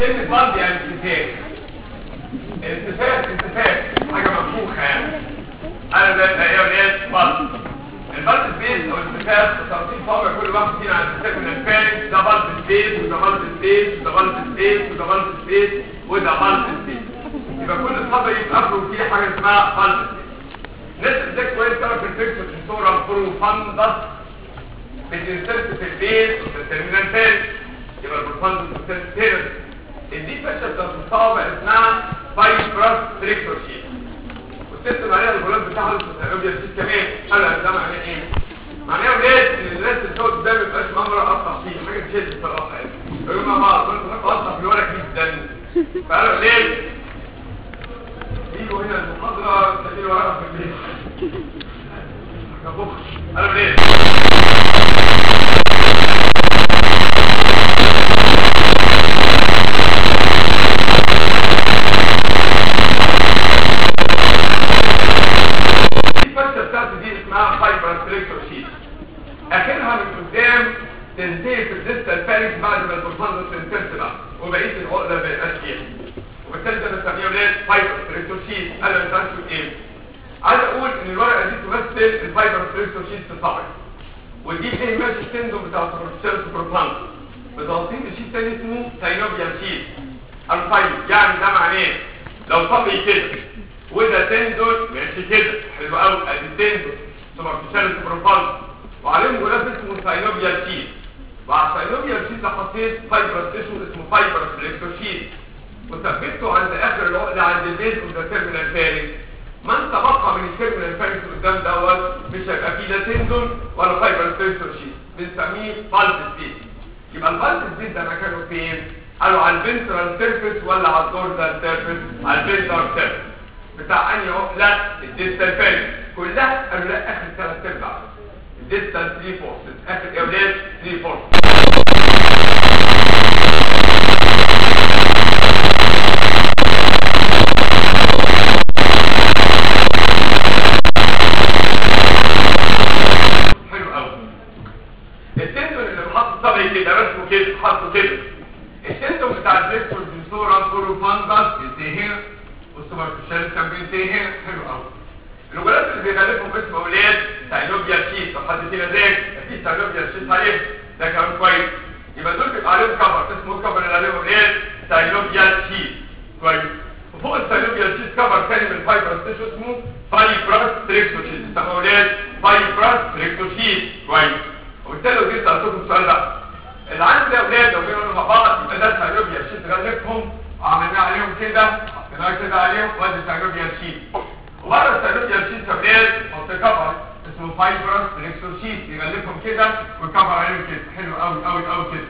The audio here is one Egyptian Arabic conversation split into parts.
كلمة بلد يعني انتفاخ الانتفاخ انتفاخ حاجة منفوخة يعني انا ده هي ولاد بلد البلد سبيس او الانتفاخ ترتيب صابع كل واحد فينا على الانتفاخ من الفارق ده بلد سبيس وده بلد سبيس وده بلد سبيس وده بلد سبيس وده بلد سبيس يبقى كل صابع يتقابلوا فيه حاجة اسمها بلد سبيس نسبة ده كويس تعرف الفكرة في صورة بروفاندس بتنسرت في البيت والترمينال فارق يبقى البروفاندس بتنسرت دي فشل بتصاب اسمها فايبرس تريكتور شيت وتكتب عليها الغلاف بتاعها التكنولوجيا شيت كمان انا ده معناه ايه معناه ولاد ان الناس اللي بتقعد ده ما يبقاش ممره اقطع فيه حاجه تشد الصراحه يعني يقولوا مع بعض قلت لك اقطع في الورق جدا فقالوا ولاد يجوا هنا المحاضره تلاقي ورقه في البيت كبخ قالوا ولاد الفرشه بتاعتي دي اسمها فايبر سليكتور شيت اخرها من قدام تنتهي في الديستال فارس بعد ما البرفانس تنتهي بقى وبقيه العقده ما يبقاش فيها وبالتالي ده بنسميها ولاد فايبر سليكتور شيت انا مش عارف ايه عايز اقول ان الورقه دي تمثل الفايبر سليكتور شيت في الصبع ودي ايه ماشي السندوم بتاع السيرس بروبلانس بتوصيل شيت تاني اسمه ساينوبيال شيت الفايبر يعني ده معناه لو صبعي كده وده تندون ماشي كده حلو قوي ادي تندون سوبرفيشال سوبرفال وعليهم غلاف اسمه ساينوبيال شيت وعلى الساينوبيال شيت ده حطيت فايبر تيشو اسمه فايبر سليكتور شيت وثبته عند اخر العقده عند البيز اوف ذا تيرمينال فارنج ما انت بقى من التيرمينال فارنج قدام دوت مش هيبقى فيه لا تندون ولا فايبر سليكتور شيت بنسميه بالز سبيس يبقى البالز سبيس ده مكانه فين؟ قالوا على الفنترال سيرفيس ولا على الدورزال سيرفيس؟ على الفنترال سيرفيس بتاع انهي عقله الديستال فالي كلها قالوا لا اخر ثلاث ارباع الديستال 3 فورسز اخر يا اولاد 3 فورسز حلو قوي التندون اللي بحط صبعي كده رسمه كده حطه كده التندون بتاع الفيكتور بنسورا بروفاندس بينتهي هنا والسوبرفيشال كان بينتهي هنا حلو قوي الوجلات اللي بيغلفهم اسم اولاد سايلوبيا شيت طب حد فينا ذاك اكيد سايلوبيا شيت عليه ده كلام كويس يبقى دول بيبقى عليهم كفر اسمه الكفر اللي عليهم اولاد سايلوبيا شيت كويس وفوق السايلوبيا شيت كفر تاني من الفايبر ستيشن اسمه فايبرس تريكتو شيت اسمه اولاد فايبرس تريكتو شيت كويس وبالتالي لو جيت سالتكم السؤال ده اللي عندي اولاد لو جينا مع بعض يبقى ده سايلوبيا شيت غلفهم وعملنا عليهم كده حطيناه كده عليهم وادي سايلوبيا شيت وبره السيروبيا شيت كمان حط كفر اسمه فايبرس ريكسور شيت يغلفهم كده ويكفر عليهم كده حلو قوي قوي قوي كده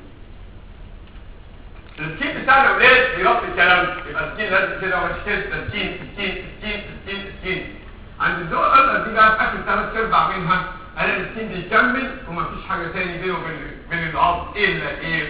السكين بتاع الاولاد بيغطي الكلام ده. يبقى السكين لازم كده ومش كده سكين سكين سكين سكين سكين عند الذوق الازرق دي بقى في اخر ثلاث ارباع منها الاقي السكين بيكمل ومفيش حاجه تاني بينه وبين بين العظم الا ايه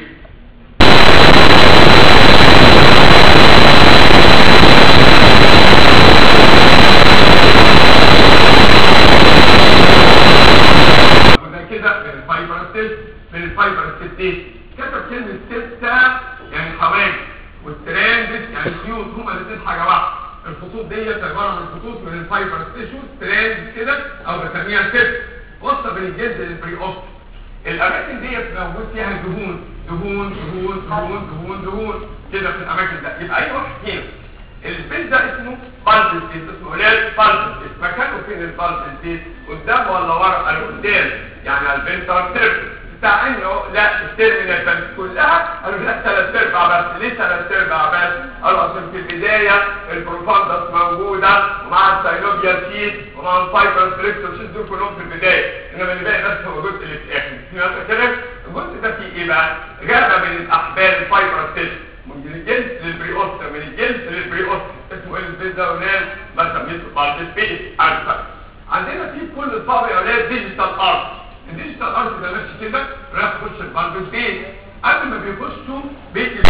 وده كده من الفايبر ستيل من الفايبر ستيل دي كتب كلمة ستة يعني حواجز والتراندس يعني خيوط هما الاثنين حاجة واحدة الخطوط ديت عبارة عن خطوط من الفايبر ستيشن تراندس كده او بسميها ست وسط بين الجلد للبري اوبت الاماكن ديت موجود فيها دهون دهون دهون دهون دهون دهون كده في الاماكن ده يبقى اي واحد فينا السبيس ده اسمه بالز سبيس اسمه قليل بالز سبيس مكانه فين البالز سبيس قدام ولا ورا قال قدام يعني على الفنتر سيرفيس بتاع انه لا التيرمينال فانس كلها قالوا لا ثلاث ارباع بس ليه ثلاث ارباع بس قالوا عشان في البدايه البروفاندس موجوده ومع السايلوبيا شيت ومع الفايبر سليكتور شيت دول كلهم في البدايه انما اللي باقي بس هو الجزء اللي في الاخر فهمت كده الجزء ده فيه ايه بقى؟ غابه من الاحبال الفايبر ستيشن من الجلد للبريوست من الجلد للبريوست اسمه ايه السبيس ده ولاد ما سميته بالز سبيس عارفه عندنا في كل الصابع يا ولاد ديجيتال ارت الديجيتال ارت ده ماشي كده راح يخش البالز سبيس قبل ما بيخشوا بيت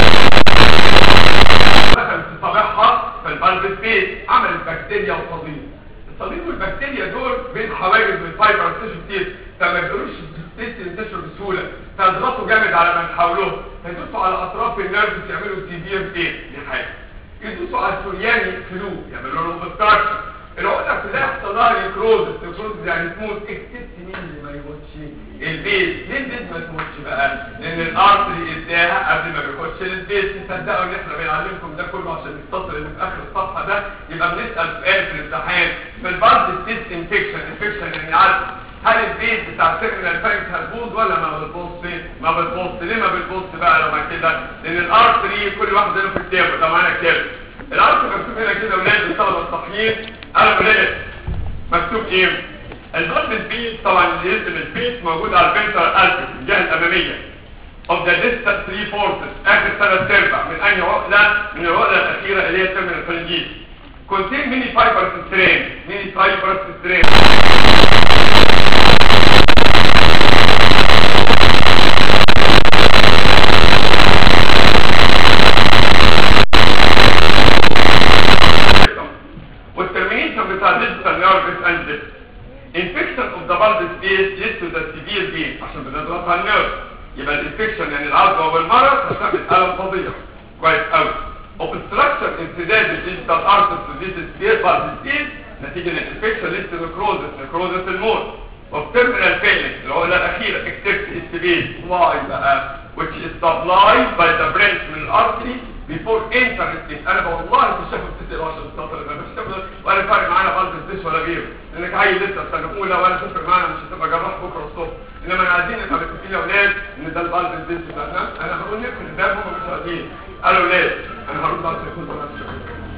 دخل في صابعها في البالز سبيس عملت بكتيريا وصديد الصليب والبكتيريا دول بين حواجز بالفايبر تيشو كتير فما يقدروش التست ينتشروا بسهوله فيضغطوا جامد على من حولهم فيدوسوا على اطراف النيرفز يعملوا سيفير بين دي حاجه يدوسوا على السوريان يقفلوه يعملوا له اوبستراكشن العقده كلها يحصل لها نيكروز نيكروز يعني تموت اكتبت مين اللي ما يموتش البيت ليه البيت ما تموتش بقى لان الارتري اداها قبل ما بيخش للبيت تصدقوا ان احنا بنعلمكم ده كله عشان نتصل اللي في اخر الصفحه ده يبقى بنسال سؤال في الامتحان في البارد تيست انفكشن انفكشن يعني عارف هل البيت بتاع التيرمينال فايت هتبوظ ولا ما بتبوظش ما بتبوظش ليه ما بتبوظش بقى لو ما كده لان الارتري كل واحد له في كتابه ده معنى كده الارتري مكتوب هنا كده ولاد الطلبه الصحيين انا ولاد مكتوب ايه البلد البيت طبعا اللي يرسم البيت موجود على الفنتر الف الجهه الاماميه of the distant three forces اخر ثلاث ارباع من اي عقله من العقله الاخيره اللي هي التيرمينال فالنجيز contain many fibers strain many fibers strain والترمينيشن بتاع digital nervous and this infection of the bulb space leads to the severe pain عشان بنضغط على النيرف يبقى الانفكشن يعني العضوه والمرض هتعمل الم فظيع كويس قوي obstruction انسداد الديجيتال ارتس وديجيتال سبيس بعد سبيس نتيجه الانفكشن ليست نكروزس نكروزس الموت وبترمينال فيلنج العقله الاخيره اكتفت السبيس واي بقى which is supplied by the branch من الارتري before entering it انا والله في الشفه بتسال عشان السطر اللي مش تقدر ولا فارق معانا خالص الدش ولا غيره لانك عيل لسه في سنه اولى ولا تفرق معانا مش هتبقى جراح بكره الصبح انما انا عايزين نبقى متفقين يا اولاد ان ده البالب الدش بتاعنا انا هقول نقفل الباب هم مش راضيين قالوا اولاد انا هرد على التليفون ده نفسي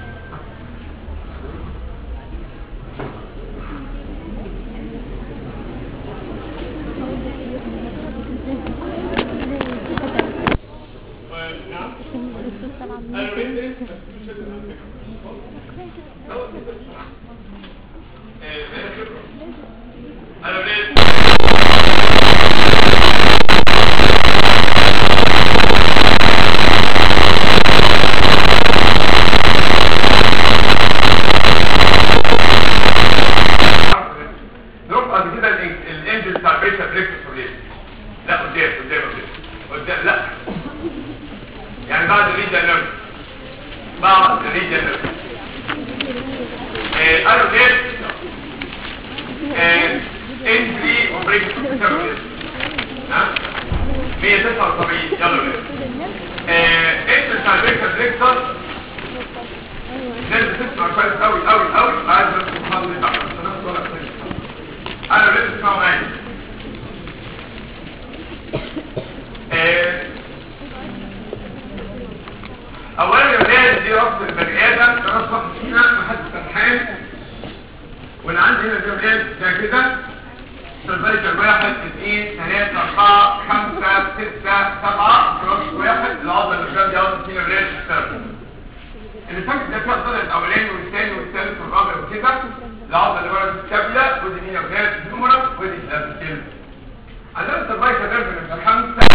انا ولاد نروح بعد كده الإنج- الانجل بتاع البيتا بريكس وليه لا قدام قدام قدام قدام لا يعني بعد الريجا نيرف بعد الريجا نيرف آه، قالوا ايه انجري اوبريكس ها 179 يلا بينا انت بتاع البيتا بريكس لازم تسمع كويس قوي قوي قوي عايز تفهم اللي بعده عشان ناخد ورقة تانية. انا لازم تسمعوا معايا آه، اولا يا ولاد دي رأس البني ادم ده راس واحد فينا محدش سرحان وانا عندي هنا دي ولاد ده كده سيرفايكل واحد اثنين ثلاثة أربعة خمسة ستة سبعة راس واحد العضلة اللي قدام دي عضلة فينا ولاد السيرفايكل اللي فاكر ده فيها الضلع الاولاني والثاني والثالث والرابع وكده العضله اللي ورا الكابيلا ودي مين وجهات الهمرة ودي الابيكيل عندنا السرفايكال نيرف من الخمسه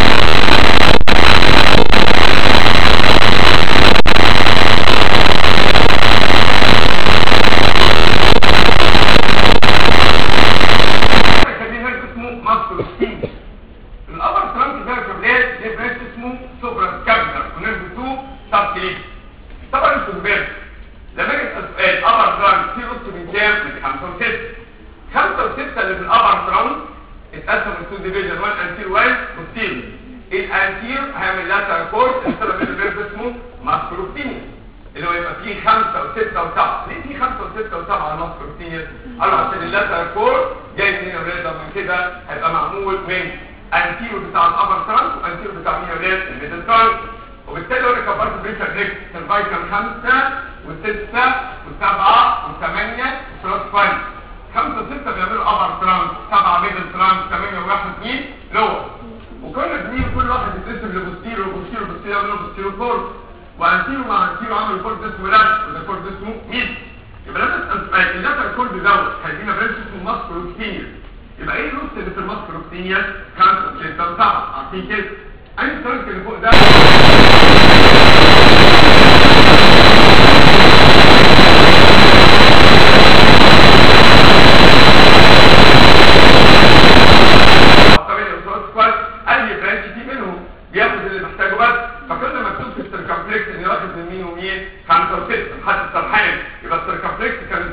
السرفايكال نيرف اسمه ماسكولوسكين الابر ترانك ده كابلات ده بريس اسمه سوبرا كابلر ونيرف 2 سب كليب طبعا انتوا كبار لما اجي اسال سؤال ابر ترانك في نص من كام من 5 و6 5 و6 اللي في الابر ترانك اتقسموا لتو ديفيجن 1 انتير 1 بوستيريور الانتير هيعمل لاترال كورس السبب اللي بيرف اسمه ماسكولوبتينيا اللي هو يبقى فيه 5 و6 و7 ليه فيه 5 و6 و7 على ماسكولوبتينيا قالوا عشان اللاترال كورس جاي منين يا ولاد من كده هيبقى معمول من انتيرو بتاع الابر ترانك وانتيرو بتاع مين يا ولاد الميدل ترانك وبالتالي لو انا كبرت بريشر ريكس سيرفايكال خمسة وستة وسبعة وثمانية وثلاث فايف خمسة وستة بيعملوا ابر ترانك سبعة ميدل ترانك ثمانية وواحد اثنين لور وكل اثنين كل واحد يتقسم لبوستيرو وبوستيرو بوستيرو يعملوا بوستيرو كورد وانتيرو مع انتيرو عملوا كورد اسمه لات وده كورد اسمه ميد يبقى لازم اسال سؤال اللاتر كورد دوت هيدينا بريش اسمه ماسكولوكتينيا يبقى ايه النص اللي في الماسكولوكتينيا خمسة وستة وسبعة عارفين كده أي الترانك اللي فوق ده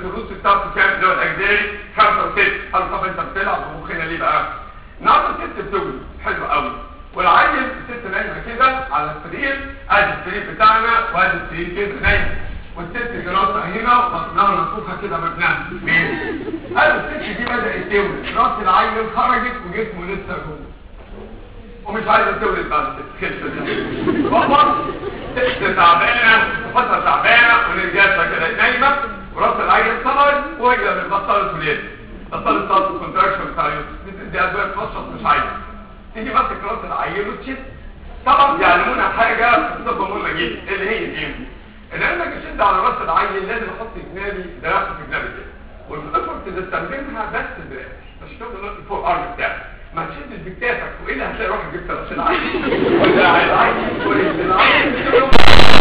الفلوس بتاعته كام اللي هو الاجزاري 5 و6 قال طب انت بتلعب بمخنا ليه بقى؟ النهارده الست بتولد حلو قوي والعيل الست نايمه كده على السرير ادي السرير بتاعنا وادي السرير كده نايمه والست جراسها هنا وبطنها منفوخه كده مبناها ليه؟ قال الست دي بدات تولد راس العيل خرجت وجسمه لسه جوه ومش عايزه تولد بعد الخلفه دي بابا ست تعبانه وفتره تعبانه ونرجعها كده نايمه وراس العيل طلعت وهي بطلت ولاد بطلت صوت الكونتراكشن بتاع اليوتيوب دي ادويه تنشط مش عايزه تيجي ماسك راس العيل وتشد طبعا بيعلمونا حاجه في الطب مهمه جدا اللي هي دي ان انا اجي اشد على راس العيل لازم احط جنابي دراعي في جنابي كده والافورت تستخدمها بس دراعي مش تفضل فوق الارم بتاعك ما تشدش بكتافك والا هتلاقي روحك جبت راس العيل ولا العيل ورجل العيل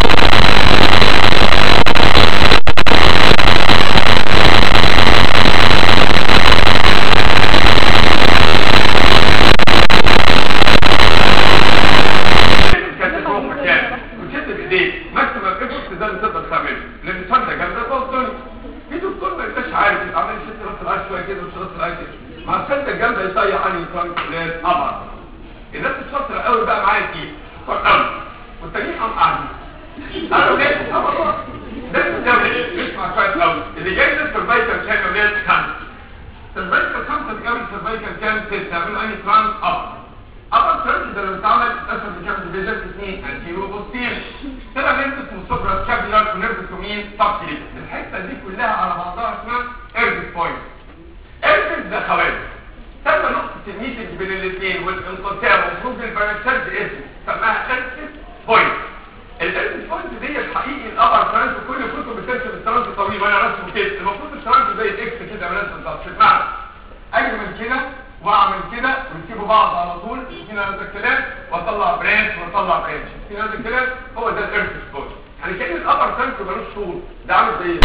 كانت تروح مكان وتشد بايديك ماكسيمم ايفورت ده اللي تقدر تعمله لان شده جامده توصل في دكتور ما يبقاش عارف يبقى عامل يشد راس العيل شويه كده ومش راس العيل كده مع الشده الجامده يطيح عني الكرنك فلان ابعد الناس الشاطره قوي بقى معايا دي قوي والتانيين قام قاعدين انا ولاد ابدا ده الدوري اسمع كويس قوي اللي جاي ده سيرفايكال كام ولاد خمسه سيرفايكال خمسه بيعمل سيرفايكال كام سته يعملوا اني ترانس اب أول سيرفي ده لو اتعمل اتقسم لكام ديفيجن اثنين انتيرو وبوستير طلع نيرف اسمه سوبرا سكابيولار ونيرف كومين سبكليت الحته دي كلها على بعضها اسمها ايرفيس بوينت ايرفيس ده خوارج تم نقطه الميتنج بين الاثنين والانقسام وخروج البرانشات باسم سماها ايرفيس بوينت الايرفيس بوينت دي الحقيقي الابر ترانس كل كتب بترسم الترانس طويل وانا رسمه كده المفروض الترانس زي الاكس كده بنرسم في المعنى اجي من كده واعمل كده ويسيبوا بعض على طول فينا هذا الكلام واطلع برانش واطلع برانش فينا هذا الكلام هو ده الارث سبوت يعني كان الابر تانك ملوش طول ده عامل زي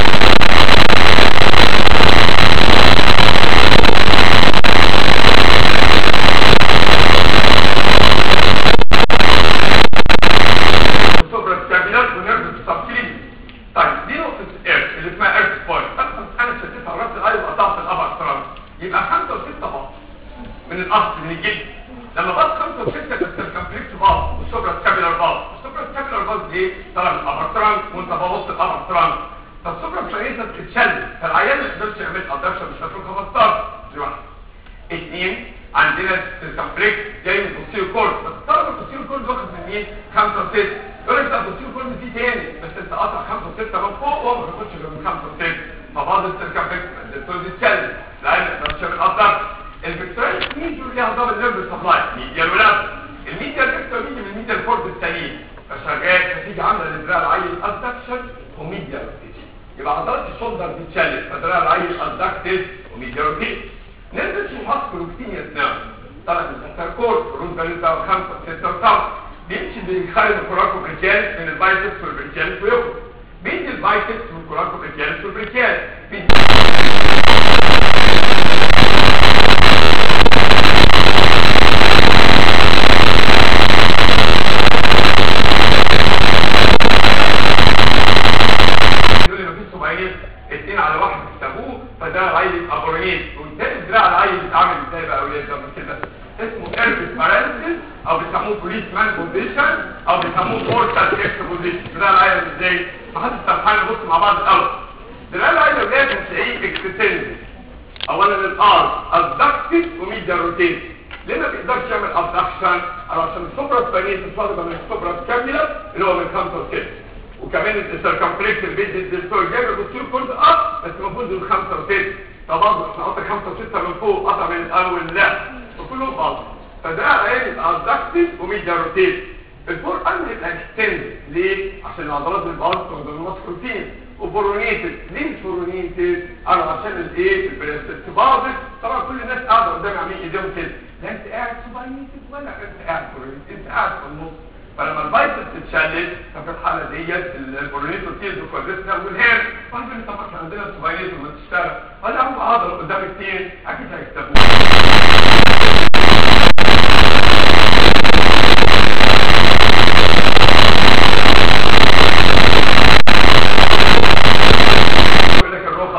سوبرا سكابيلار ونيرف سبكليت طيب دي نقطة الارث اللي اسمها ارث بوينت انا شديتها على راس العين وقطعت الابر ترانس يبقى خمسة وستة باص من الاصل من الجلد لما باص خمسة وستة بس الكمبلكس باص والسوبرا سكابيلار باص السوبرا سكابيلار باص دي طلع من الابر ترانس وانت ببص الابر ترانس فالسوبرا سكابيلار بتتشل فالعيان ما يقدرش يعمل ادابشن مش هتكون 15 دي واحدة اثنين عندنا الكمبلكس جاي من البوستيريو كورد بس طلب البوستيريو كورد واخد من مين؟ خمسة وستة يقول لك ده البوستيريو كورد فيه تاني بس انت قاطع خمسة وستة من فوق وهو ما بياخدش غير من خمسة وستة فبعض السيركمفلكس الدكتور دي تشل لان ما مش من اصلا الفيكتوريال ميجر ليها دبل نيرف سبلاي ميديال ولا الميديال فيكتور بيجي من الميديال كورد السليم فشغال فتيجي عامله لدراع العيل ادكشن وميديال روتيشن يبقى عضلات الشولدر دي اتشلت فدراع العيل ادكتد وميديال روتيشن نرجع اسمه ماسكولوكتينيوس نيرف طلع من السنتر كورد روز باريتا وخمسة ستة وسبعة بيمشي بيخرج الكوراكو بريكالس من البايسبس والبريكالس ويخرج بين البايسبس والكوراكو بريكالس والبريكالس يقول لي مفيش صباعين اتنين على واحد بيسموه فده العيل ابورينيت والتاني دراع العيل بيتعامل ازاي بقى اولاد ده كده اسمه ايرفيس باراليسيس او بيسموه بوليس مان بوزيشن او بيسموه مورتال اكس بوزيشن دراع العيل ازاي محدش سامحان نبص مع بعض الاول دراع العيل اولاد هتلاقيه اكستنسيف اولا الار ابدكتد وميديا روتيت ليه ما بيقدرش يعمل ابدكشن عشان السوبرا سبانيس الفاضل من السوبرا سكابيلا اللي هو من 5 و 6 وكمان السيركمفلكس البيت الدكتور جاب الدكتور كورد اب بس المفروض من 5 و 6 فبرضه احنا قلت 5 و 6 من فوق قطع من الاول لا وكلهم غلط فده عين يبقى ابدكتد وميديا روتيت الفور ان يبقى اكستند ليه؟ عشان العضلات بالبالس والماسكولتين وبورونيتد ليه بورونيتد؟ انا عشان الايه؟ البريستبازك طبعا كل الناس قاعده قدامي عاملين ايديهم كده لا انت قاعد سوباينيتد ولا انت قاعد بورونيتد انت قاعد في النص فلما البايسبس تتشلل ففي الحاله ديت البورونيتو تيلز وكوادريتنا والهير واحد يقول لي طب احنا عندنا سوباينيتو ما تشتغل قال لي هم عضله قدام كتير اكيد هيكسبوها يقول لك الروح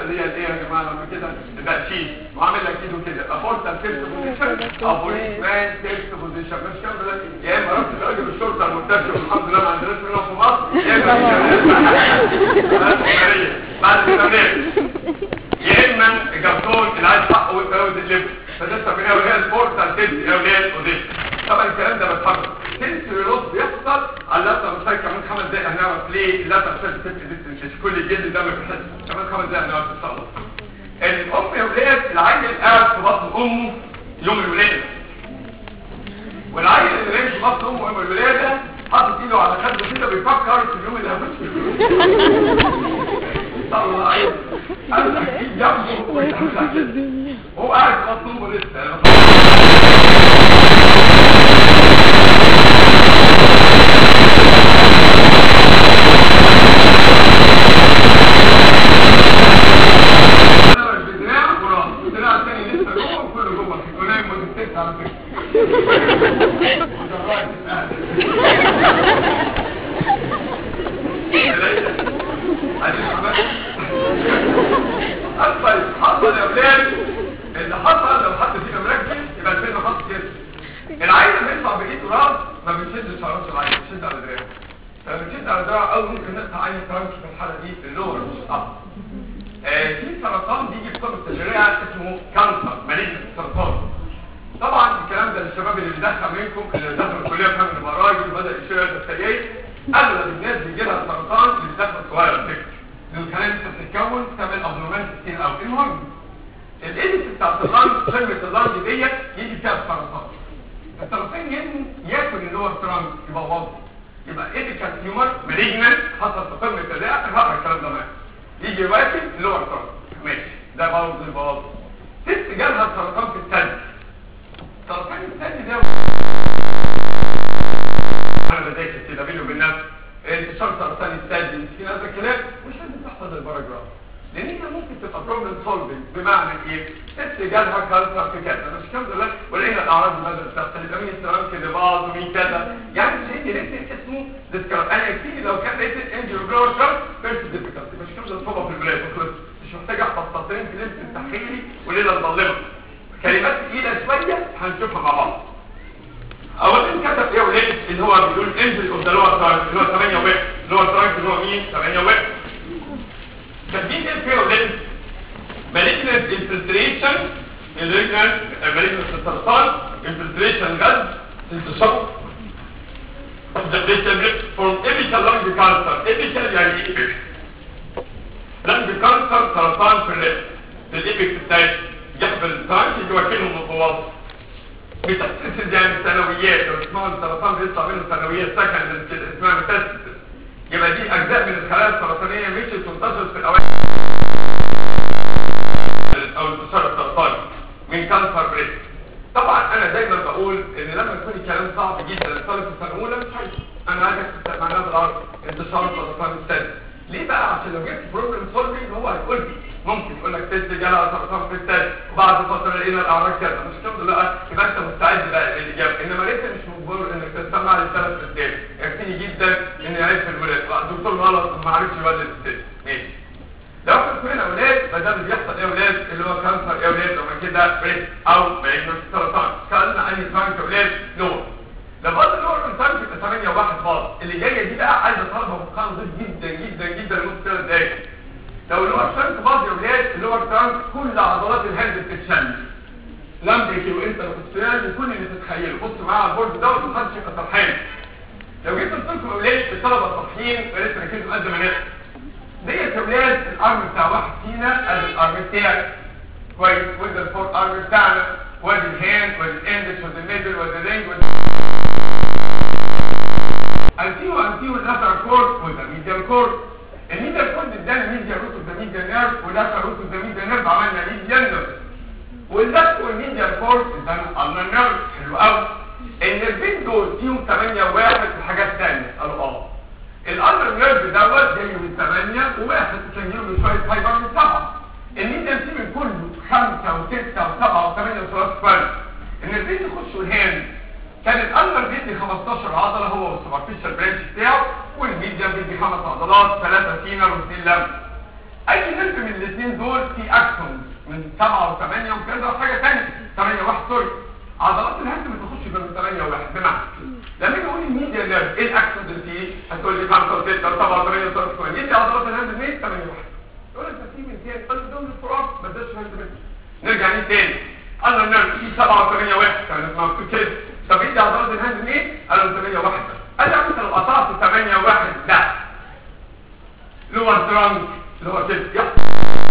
اللي هي الايه يا جماعه لما كده تبقى شيء وعامل لك ايده كده ابورتال فيرست بوزيشن او بوليس مان فيرست بوزيشن مش كده يا اما رحت الراجل الشرطه المنتشر والحمد لله ما عندناش منهم في مصر يا اما بعد التمرين يا اما جابتون اللي عايز حقه وانت راوي الليفت فده التمرين اللي هي البورتال فيرست اللي هي البوزيشن طبعا الكلام ده بتحرك سنسوري لوس بيحصل على اللاتر سايد كمان خمس دقايق هنعرف ليه اللاتر سايد مش كل الجلد ده ما بيحسش كمان خمس دقايق هنعرف ان شاء الله الام يا ولاد العيل قاعد في بطن امه يوم الولاده والعيل اللي نايم في بطن امه يوم الولاده حاطط ايده على خده كده بيفكر في اليوم اللي هموت فيه طلع عيل انا اكيد جنبه هو قاعد في بطن امه لسه حصل يا ولاد اللي حصل لو حد فينا مركز يبقى الفيلم حصل كده العين لما يطلع بايده راس ما بتشدش شعرات العين بتشد على دراعه فلما بتشد على دراعه او ممكن نقطع عين فرنك في الحاله دي في اللور مش الاب آه في سرطان بيجي بسبب التجريع اسمه كانسر مالجنت سرطان طبعا الكلام ده للشباب اللي بيدخل منكم اللي دخلوا الكليه فهم ان راجل وبدا يشتغل بالسجاير اغلب الناس بيجي لها سرطان اللي بيدخل صغير فكره الخلايا لسه بتتكون تعمل ابنورمال كتير قوي المهم الايديت بتاعت اللانج قمه اللانج ديت يجي فيها السرطان السرطان ياكل اللي هو الترانك يبوظه يبقى ايديكال تيومر مالجنت حصل في قمه الرئه هقرا الكلام ده معاك يجي واكل اللي هو الترانك ماشي ده برضه يبوظه ست جالها سرطان في الثلج سرطان الثلج ده انا بذاكر كده بيني وبين نفسي انتشار سرطان الثلج في هذا الكلام مش لازم تحفظ الباراجراف لان انت ممكن تبقى بروبلم سولفنج بمعنى ايه ست جالها كانسر في كذا مش الحمد لله ولقينا الاعراض ماذا بتحصل يبقى مين السرطان كده باظ ومين كذا يعني شيء ريت اسمه ديسكراب انا يكفيني لو كان ريت انجل جلور شارت فيرست ديفيكالتي مش كده صعوبه في البلاد مش محتاج احفظ سطرين في ليله التحليلي وليله مظلمه كلمات تقيله شويه هنشوفها مع بعض اولا كتب ايه ولاد اللي هو بيقول انجل اوف ذا لور ترانك اللي هو 8 وواحد لور ترانك اللي هو مين 8 وواحد كاتبين ايه فيه ولاد malignant infiltration malignant malignant سرطان infiltration غاز انتشار of the vegetables from apical lung cancer apical يعني ايه lung cancer سرطان في الرئه في الابيك بتاعت جنب الترانك اللي واكلهم متواصل ميتاستاسيس يعني ثانويات لو اسمها السرطان بيطلع منه ثانويات سكند كده اسمها ميتاستاسيس يبقى دي اجزاء من الخلايا السرطانيه مش تنتشر في الاوائل او انتشار السرطاني من كانسر بريست طبعا انا دايما بقول ان لما يكون الكلام صعب جدا للطالب في السنه الاولى مش عايز انا عايزك معناها بالعربي انتشار السرطان الثاني ليه بقى عشان لو جبت بروبلم سولفنج هو هيقول لي ممكن يقول لك تيست جالها سرطان في الثاني وبعد فتره لقينا الاعراض كذا مش الحمد لله يبقى انت مستعد بقى للاجابه انما لسه مش مجبور انك تستمع للثلاث اسئله يكفيني جدا اني عرفت الولاد الدكتور غلط ما عرفش يولد الست ماشي لو كنت هنا اولاد فده اللي بيحصل ايه اولاد اللي هو كانسر ايه اولاد لما كده بريست او مالجنس سرطان سالنا انهي ترانك اولاد نور لو باظ النور من ترانك يبقى 8 وواحد باظ اللي جايه دي بقى عايزه طلبه متقن جدا جدا جدا لمده ثلاث دقايق لو اللي هو الترانك باظ يا اولاد اللي هو الترانك كل عضلات الهند بتتشل لمبك وانت الاسترال وكل اللي تتخيله بص معايا على البورد ده ومحدش يبقى فرحان لو جيت قلت لكم اولاد الطلبه صاحيين ولسه ركزوا قد ما نقدر ديت اولاد الارم بتاع واحد فينا ادي الارم بتاعي كويس وده الفور ارم بتاعنا وادي الهاند وادي الاندكس وادي الميدل وادي الرينج وادي انتيو انتيو اللاتر كورد وده ميديال كورد الميديال كورد ادانا ميديال روت اوف ذا ميديال نيرف ولاتر روت اوف ذا ميديال نيرف عملنا ميديال نيرف واللفت والميديال كورد ادانا النا نيرف حلو قوي النيرفين دول فيهم 8 وواحد في حاجات ثانيه قالوا اه الأندر نيرف دوت جاي من 8 وواحد كان له شوية فايبر من 7 الميديم فيه من كله 5 و6 و7 و8 وثلاث فرق النيرفين يخشوا الهاند كان الأندر بيدي 15 عضلة هو والسوبرفيشال برانش بتاعه والميديم بيدي خمس عضلات ثلاثة سينر واثنين لم أي نيرف من الاثنين دول من 7 و8 وكذا وحاجه ثانيه 8 1 سوري عضلات الهند ما تخش بين 8 و1 بمعنى لما اجي اقول الميديا نيرف ايه الاكسس اللي فيه هتقول لي 5 و6 و7 و8 و9 يدي عضلات الهند منين 8 و1 تقول انت في من تاني قلت دول الفراغ ما اداش هند منه نرجع ليه تاني قالنا النيرف فيه 7 و8 و1 كان مكتوب كده طب يدي عضلات الهند منين قالوا 8 و1 قال لي انت لو قطعت 8 و1 ده لور ترانك اللي هو كده يحصل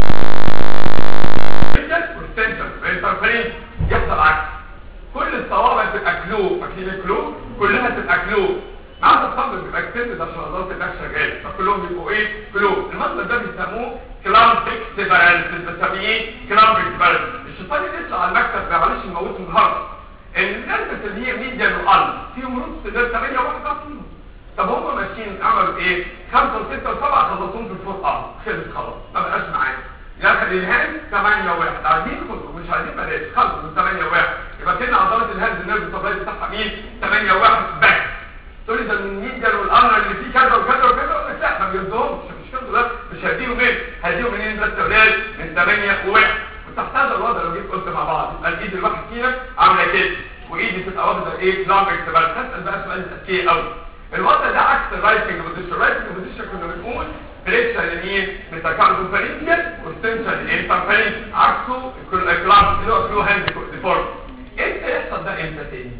والسنتر الانترفيرنس يحصل عكس كل الصوابع تبقى كلو فاكرين الكلو كلها تبقى كلو ما عدا الصبر بيبقى اكتندد عشان عضلات النك شغاله فكلهم بيبقوا ايه كلو المنظر ده بيسموه كلامبيك سيبراليسيس بنسميه ايه كلامبيك سيبراليسيس الشيطان اللي يطلع على المكتب ما يعملش يموته النهارده ان النرفس اللي هي ميديان وقلب فيهم روتس ده 8 واحده فيهم طب هم ماشيين عملوا ايه 5 و6 و7 خلصوهم في الفوت اه خلص خلاص ما بقاش معايا ياخد الهاند 8 و1 عايزين خدوا مش عايزين بلاش خلصوا من 8 و1 يبقى كده عضلات الهاند النيرف الطبيعي بتاعها مين 8 و1 بس تقول لي ده من الميديان والامر اللي فيه كذا وكذا وكذا اقول لك لا ما بيرضوهمش مش كده لا مش هديهم ايه هديهم منين بس اولاد من 8 و1 وتحت هذا الوضع لو جيت قلت مع بعض يبقى الايد الواحد فينا عامله كده وايدي تبقى واخده ايه لامبك تبقى تسال بقى سؤال ذكي قوي الوضع ده عكس الرايتنج بوزيشن الرايتنج بوزيشن كنا بنقول بريكشن لمين ميتاكاردوفارينجيال والسنشن للانترفيرنس عكسه الكلاس اللي هو كلو هاند ديفورم امتى يحصل ده امتى تاني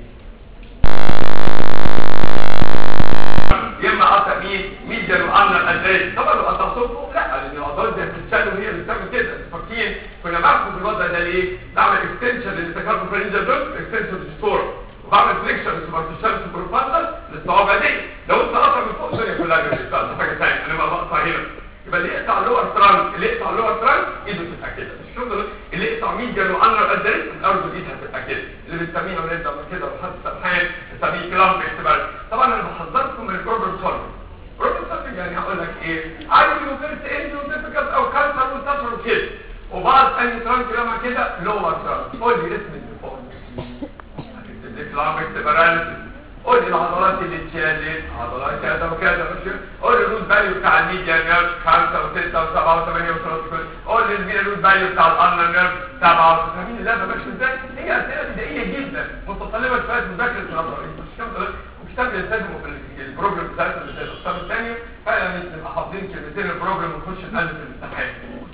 يما قطع مين ميديان وامنر ادريس طبعا لو قطعتهم فوق لا لان العضلات دي هتتشال وهي اللي بتعمل كده انتوا فاكرين كنا باخد الوضع ده ليه بعمل اكستنشن للميتاكاردوفارينجيال دوت اكستنشن للستور وبعمل فليكشن للسوبرفيشال سوبرفاندل للصوابع دي لو انت قطع من فوق الدنيا كلها جميله ده حاجه ثانيه انا ما بقطع هنا يبقى اللي يقطع اللور ترانك اللي يقطع اللور ترانك ايده تبقى كده مش شغل اللي يقطع ميديان وانر ادريس الارض ايدها تبقى كده اللي بنسميه اولاد لما كده وحد سبحان بنسميه كلام باعتبار طبعا انا بحذركم من البروبلم سولفنج بروبلم سولفنج يعني هقول لك ايه عايز يوفيرت اند وديفيكالت او كانسر وانتشر وكده وبعد اني ترانك لما كده لور ترانك قول لي اسم الديفولت هتكتب لي كلام باعتبار قول لي العضلات اللي اتشالت عضلات كذا وكذا مش قول لي الروت فاليو بتاع الميديا نيرف 5 و6 و7 و8 و13 قول لي الميديا روت فاليو بتاع الانر نيرف 7 فاهمين اللعبه ماشيه ازاي هي اسئله بدائيه جدا متطلبه شويه مذاكره نظري مش كده وكتاب يلتزموا في البروجرام بتاعتهم اللي زي الاقسام الثانيه فعلا نبقى حافظين كلمتين البروجرام ونخش نالف الامتحان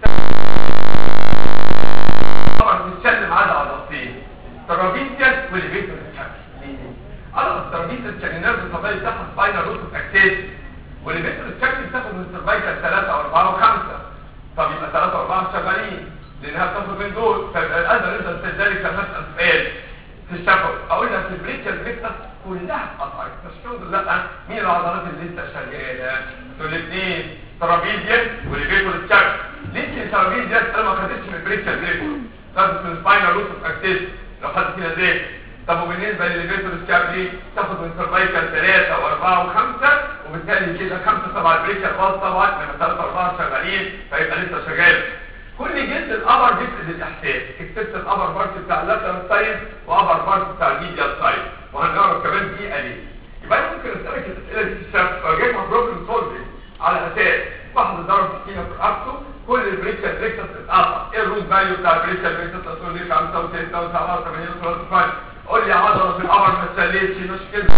طبعا بنتكلم على عضلتين ترابيزيا والليفيتور ليه على الترابيزه الكالينيرز الطبيعي بتاعها سباينال روت اكسس واللي بيقدر الشكل بتاخد من السيرفايكال 3 و4 و5 طب يبقى 3 و4 شغالين لانها بتاخد من دول فيبقى القدر يقدر تدرك مثلا سؤال في الشفوي اقول لك البريكال فيكتس كلها اتقطعت مش شغل لا مين العضلات اللي لسه شغاله دول الاثنين ترابيزيا واللي بياكل الشكل ليه الترابيزيا انا ما خدتش من البريكال فيكتس خدت من السباينال روت اكسس لو خدت فيها زي طب وبالنسبه للليفيتور سكاب دي تاخد من سيرفايكال 3 و4 و5 وبالتالي كده 5 7 بريكال باص طبعا لما 3 4 شغالين فيبقى لسه شغال كل جلد الابر بيفقد الاحساس اكتبت الابر بارت بتاع اللاترال سايد وابر بارت بتاع الميديال سايد وهنعرف كمان دي ليه يبقى انا ممكن اسالك الاسئله دي في الشرح واجيب مع بروبلم سولفنج على اساس واحد ضرب سكينه في رقبته كل البريكال ريكتس اتقطع ايه الروت فاليو بتاع البريكال ريكتس تقول لي 5 و6 و7 و8 و13 قول لي عضله في القمر ما تسليتش مش كده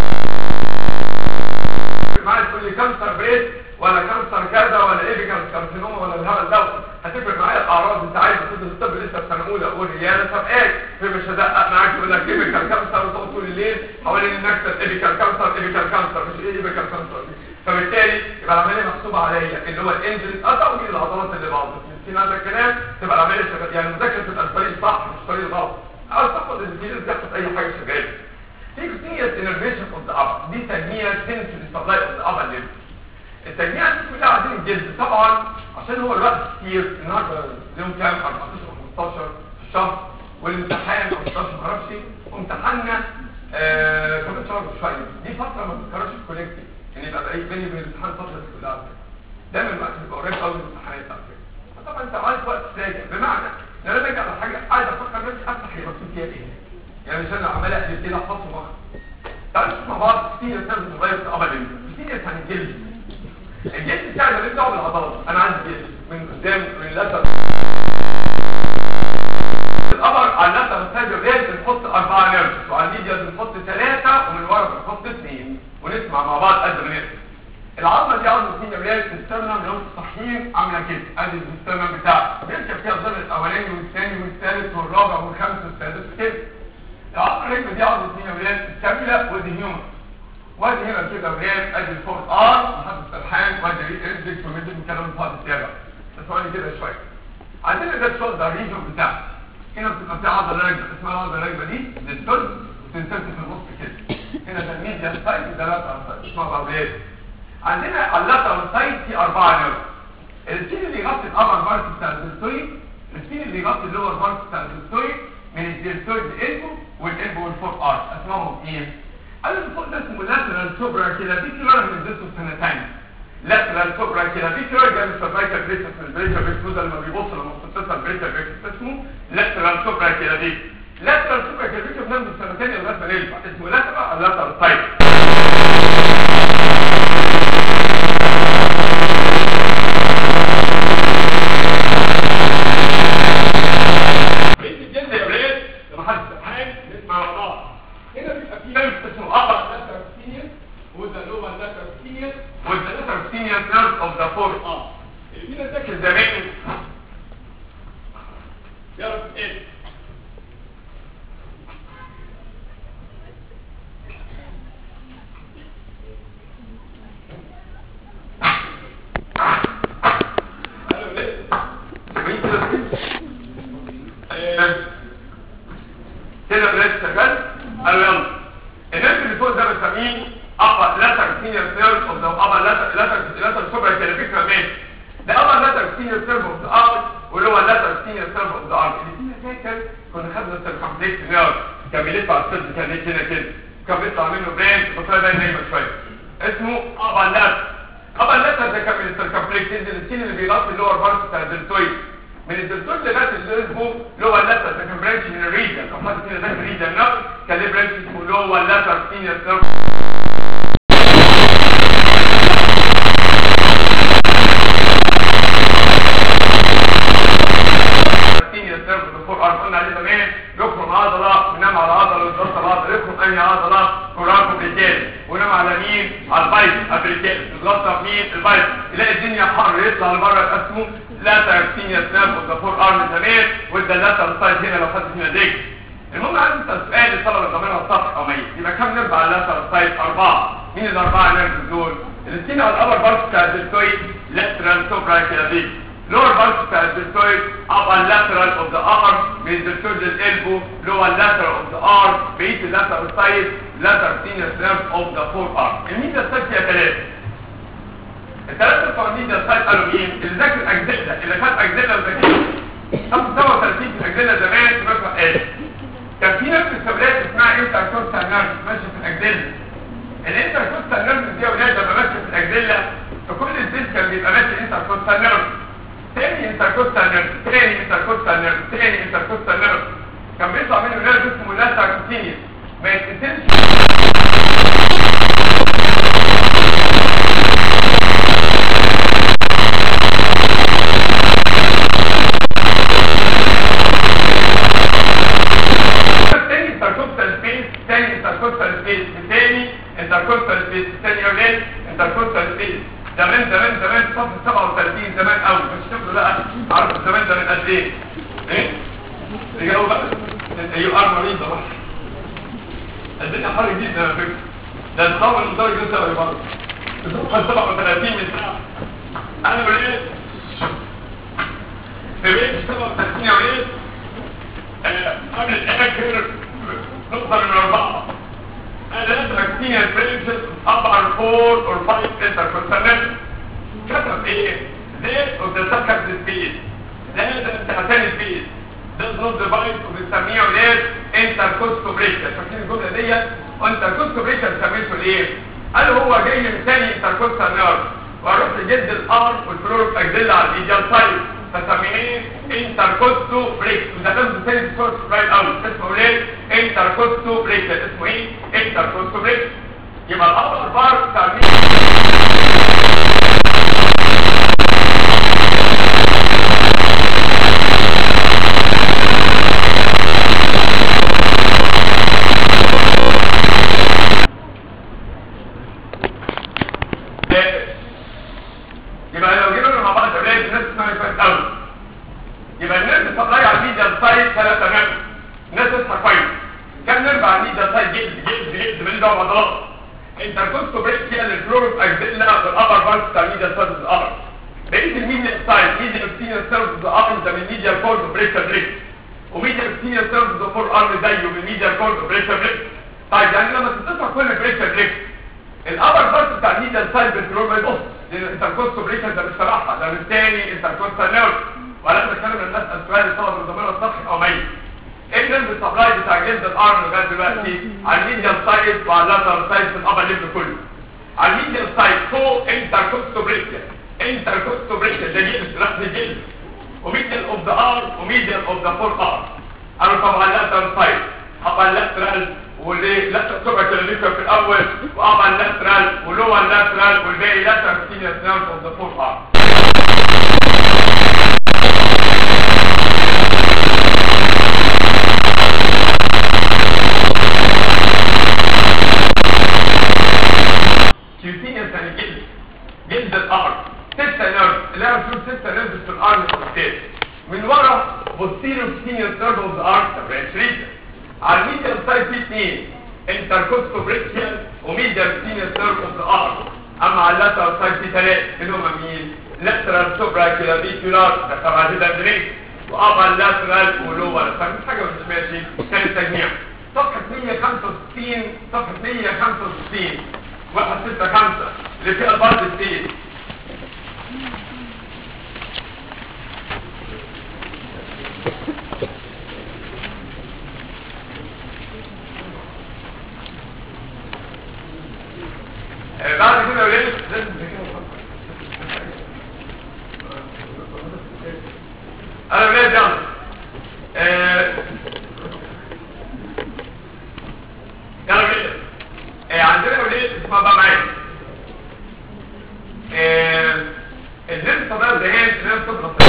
معايا تقول لي كانسر بريس ولا كانسر كذا ولا ايبيكال كارسينوما ولا الهبل ده هتفرق معايا الاعراض انت عايز تدرس الطب لسه في سنه اولى قول لي انا طب ايه مش هدقق معاك يقول لك ايبيكال كانسر وتقعد طول الليل حوالين المكتب ايبيكال كانسر ايبيكال كانسر مش ايه ايبيكال كانسر فبالتالي يبقى العمليه محسوبه عليا اللي هو الانجري قطع ومين العضلات اللي باظت في هذا الكلام تبقى العمليه شغاله يعني المذاكره تبقى الطريق صح مش طريق غلط عاوز تاخد الفيروس تاخد اي حاجه شغاله في كتير انرفيشن اوف ذا ابر دي تجميع سنسوري سبلاي اوف ذا ابر ليف التجميع دي كلها عايزين الجلد طبعا عشان هو الوقت كتير النهارده يوم كام 14 15 في الشهر والامتحان 15 ما اعرفش وامتحاننا آه كمان شهر شويه دي فتره ما بتتكررش في الكوليكتيف ان يبقى بقى بيني وبين الامتحان فتره دي كلها دايما الوقت بيبقى قريب قوي من الامتحانات على فكره فطبعا انت عايز وقت تراجع بمعنى ان انا باجي على حاجه عايز افكر نفسي افتح هي مكتوب فيها ايه يعني مش انا عمال اقلب كده احفظه مخ تعالوا نشوف مع بعض كتير ناس بتغير في ابدا كتير عن الجلد الجلد بتاعي ماليش دعوه بالعضلات انا عندي جلد من قدام من الاسد بنحط اربعه نيرفز وعلى الميديا بنحط ثلاثه ومن ورا بنحط اثنين ونسمع مع بعض قد ما نقدر العظمه دي عظمه مين يا ولاد السترنم لو انتوا صحيين عامله كده ادي السترنم بتاعها بيركب فيها الضلع الاولاني والثاني والثالث والرابع والخامس والسادس كده العظمه الرجل دي عظمه مين يا ولاد الكامله ودي هيومن وادي هنا كده ولاد ادي الفور ار محط السرحان وادي ريدكس ومدي الكلام فاضي السابع ثواني كده شويه عندنا ده الشولدر ريجن بتاعنا هنا بتبقى في عضله راكبه اسمها العضله الراكبه دي للثلث وتنتهي في النص كده هنا ده الميديا سايد وده لاترال سايد اسمها بعضيات عندنا على اللاترال سايد في اربعه نيرف السين اللي يغطي الابر بارت بتاع الدلتويد السين اللي يغطي اللور بارت بتاع الدلتويد من الدلتويد للالبو والالبو والفور ارت اسمهم ايه؟ قال الفوق ده اسمه لاترال سوبرا كده في كيلو من اديته سنه ثانيه لاترال سوبرا كده في كيلو ده مش فايكر بريتس من البريتر بريتس لما بيبص لما بتتصل البريتر بريتس اسمه لاترال سوبرا كده دي لاترال سوبرا كده في بنعمل سنه ثانيه لغايه ما نرجع اسمه لاترال لاترال سايد بقيت الجلد يا ولاد لما حد سبحان نسمع مع بعض هنا بيبقى في نيرف اسمه upper lateral senior وده lower lateral senior وده lateral senior nerve of the fourth arm اللي فينا ذاكر زمان يعرف ايه قالوا ليه؟ سامعين كده آه، كده بلاش شغال قالوا يلا الناس اللي فوق ده بنسميه upper lateral senior nerve of the upper lateral lateral lateral supra كده فكره ماشي ده upper lateral senior nerve of the arm واللي هو lateral senior nerve of the arm اللي فينا فاكر كنا خدنا السيركمفلكس نيرف كان بيلف على السيرف كان ليه هنا كده كان بيطلع منه برين بطريقه باين نايمه شويه اسمه upper lateral upper lateral ده كان من السيركمفلكس ينزل السين اللي بيغطي اللور بارت بتاع الدلتويد من الدكتور لغايه الاسبوع اللي هو اللاتر ده كان برانش من الريجن لو حد فينا ذاكر ريجن نفس كان ليه برانش اسمه اللي هو اللاتر سينيور سيرف سينيور سيرف دكتور ارم قلنا عليه زمان يخرم عضله وينام على عضله ويتوصل عضله يخرم انهي عضله كوراكو بريكال وينام على مين على البايت ابريكال يتغطى مين البايت يلاقي الدنيا حر يطلع لبره اسمه لاتر سينيور سناب والدفور ارم زمان وده اللاتر سايد هنا لو خدت هنا ديك المهم عايز اسال سؤال الطلبه ضامنها السطح او ميت يبقى كام نرد على اللاتر سايد اربعه مين الاربعه نرد دول الاثنين على الابر بارت بتاع الدلتويد لاترال سوبرا كده دي lower part بتاع الدلتويد upper lateral of the arm من الدلتويد للالبو lower lateral of the arm بقيه اللاتر سايد lateral senior nerve of the forearm الميزه الثالثه يا ثلاثه الثلاثة القوانين ده السايد قالوا مين؟ اللي ذاكر أجزلة اللي خد أجزلة وذاكر 37 في الأجزلة زمان في مثلا إيه؟ كان في نفس السبلات اسمها انتركوستال نيرف ماشية في الأجزلة الانتركوستال نيرف دي يا ولاد لما ماشية في الأجزلة فكل الزيت كان بيبقى ماشي انتركوستال نيرف تاني انتركوستال نيرف تاني انتركوستال نيرف تاني انتركوستال نيرف كان بيطلع منه نيرف اسمه لاتراكوتينيوس ما يتقسمش تاني انتركوستال سبيس تاني انتركوستال سبيس تاني انتركوستال سبيس تاني يا ولاد انتركوستال سبيس زمان زمان زمان صف 37 زمان قوي مش تقولوا لا عارف زمان زمان قد ايه ايه تجاوب بقى ايوه ار مريض بقى الدنيا حر جدا على فكره ده الطاوله المدرج لسه ولا برضه 37 من ساعه انا بقيت في بيت 37 يا ولاد قبل الاخر نقطة من اربعة انا مكتين البرنسل upper four or five intercontinental كتب ايه this of the second space ده بتاعتين space does not divide وبنسميه ولاد intercostobration فاكرين الجملة ديت intercostobration سميته ليه قال هو جاي من تاني intercostal nerve واروح لجد الارم والفلور اجدل على الايديال سايد فسميناه انتركوستو بريك وده لازم تاني سورس رايت اوت اسمه ليه انتركوستو بريك اسمه ايه انتركوستو بريك يبقى الابر بار بتاع النيرف سبلاي على الميديال سايد ثلاثة نيرف الناس تصحى كويس كم نيرف على الميديال سايد جلد جلد جلد ماليش دعوه بعضلات انت كنت بريكيا للفلور اجزلنا بالابر بارت بتاع الميديال سايد الابر بقيه الميديال سايد ميديال سينيور سيرف الابر ده من ميديال كورد بريكيا بريك وميديال سينيور سيرف ده فور ارم زيه من ميديال كورد بريكيا بريك طيب يعني لما تتصل كل بريكيا بريك الابر بارت بتاع الميديال سايد بالفلور ما يبص لان الانتركوست بريكيا ده مش صراحه ده من تاني انتركوست نيرف ولا بتكلم الناس السؤال طلب الضمير السطحي او ميت ايه النيرف سبلاي بتاع جلد الارم لغايه دلوقتي على الميديال سايد وعلى اللاترال سايد في الابر ليفل كله على الميديال سايد فوق انتركوستوبريكيا انتركوستوبريكيا ده جلد رأس جلد وميديال اوف ذا ارم وميديال اوف ذا فور ارم انا طبعا اللاترال سايد ابر لاترال وليه لاترال سوبر كلينيكا في الاول وابر لاترال ولور لاترال والباقي لاترال سينيور نيرف اوف ذا فور ارم كيوتينيوس يعني جلد جلد الارض ستة نيرف اللي انا بشوف ستة نيرف في الارض الثالث من ورا بوستيريو كيوتينيوس نيرف اوف ذا ارض برانش ريجن على الميديال سايد في اثنين انتركوستو بريكيال وميديال كيوتينيوس نيرف اوف ذا ارض اما على اللاترال سايد في ثلاثة اللي هم مين؟ لاترال سوبرا كلافيكولار ده طبعا ده دريك وابا لاترال ولور فمش حاجه مش ماشي كان التجميع صفحه 165 صفحه 165 واحد ستة خمسة اللي فيها البارد السيد آه، بعد كده وليه لازم انا ولاد جامد آه، يلا ولاد آه، عندنا ولاد اسمها بقى معايا آه، الناس طبعا الذهان الناس تضغط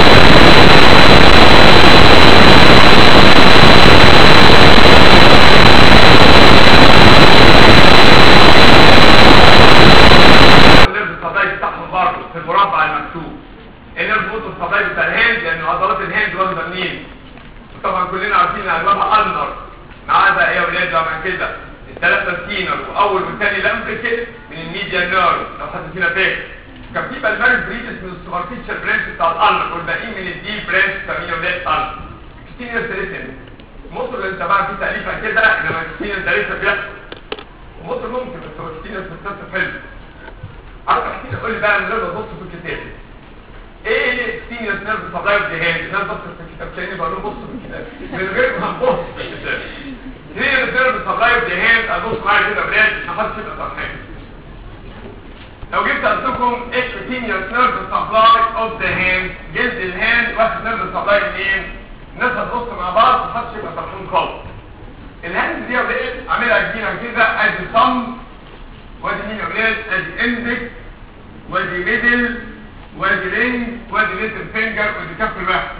النرف الطبيعي بتاعهم برضه في المربع المكتوب النرف بوت الطبيعي بتاع الهند لان عضلات الهند واخده منين طبعا كلنا عارفين ان اغلبها النر معاه بقى ايه يا ولاد بقى كده الثلاثه سينر واول والثاني لمبريكت من الميديا نيرف لو حد فينا فاكر كان في بالماري بريدس من السوبرفيشال برانش بتاع الالنر والباقيين من الديب برانش بتاع ولاد الالنر كتير ثلاثه مصر اللي انت بقى في تاليفه كده انما كتير ثلاثه بيحصل ومصر ممكن بس هو كتير بتتصل حلو عارف احكي قول لي بقى من غير ما تبص في الكتاب ايه سينيور نيرف سبلاي اوف ذا هاند الناس بص في الكتاب تاني بقول لهم بصوا في الكتاب من غير ما نبص في الكتاب سينيور نيرف سبلاي اوف ذا هاند ابص معايا كده بلاد ما حدش يبقى فرحان لو جبت قلتلكم ايه سينيور نيرف سبلاي اوف ذا هاند جلد الهاند واخد نيرف سبلاي منين الناس هتبص مع بعض ما حدش يبقى فرحان خالص الهاند دي يا ولاد عاملها جديده كده ادي صم وادي مين يا ولاد ادي اندكس وادي ميدل وادي رينج وادي ليتل فينجر وادي كف الواحد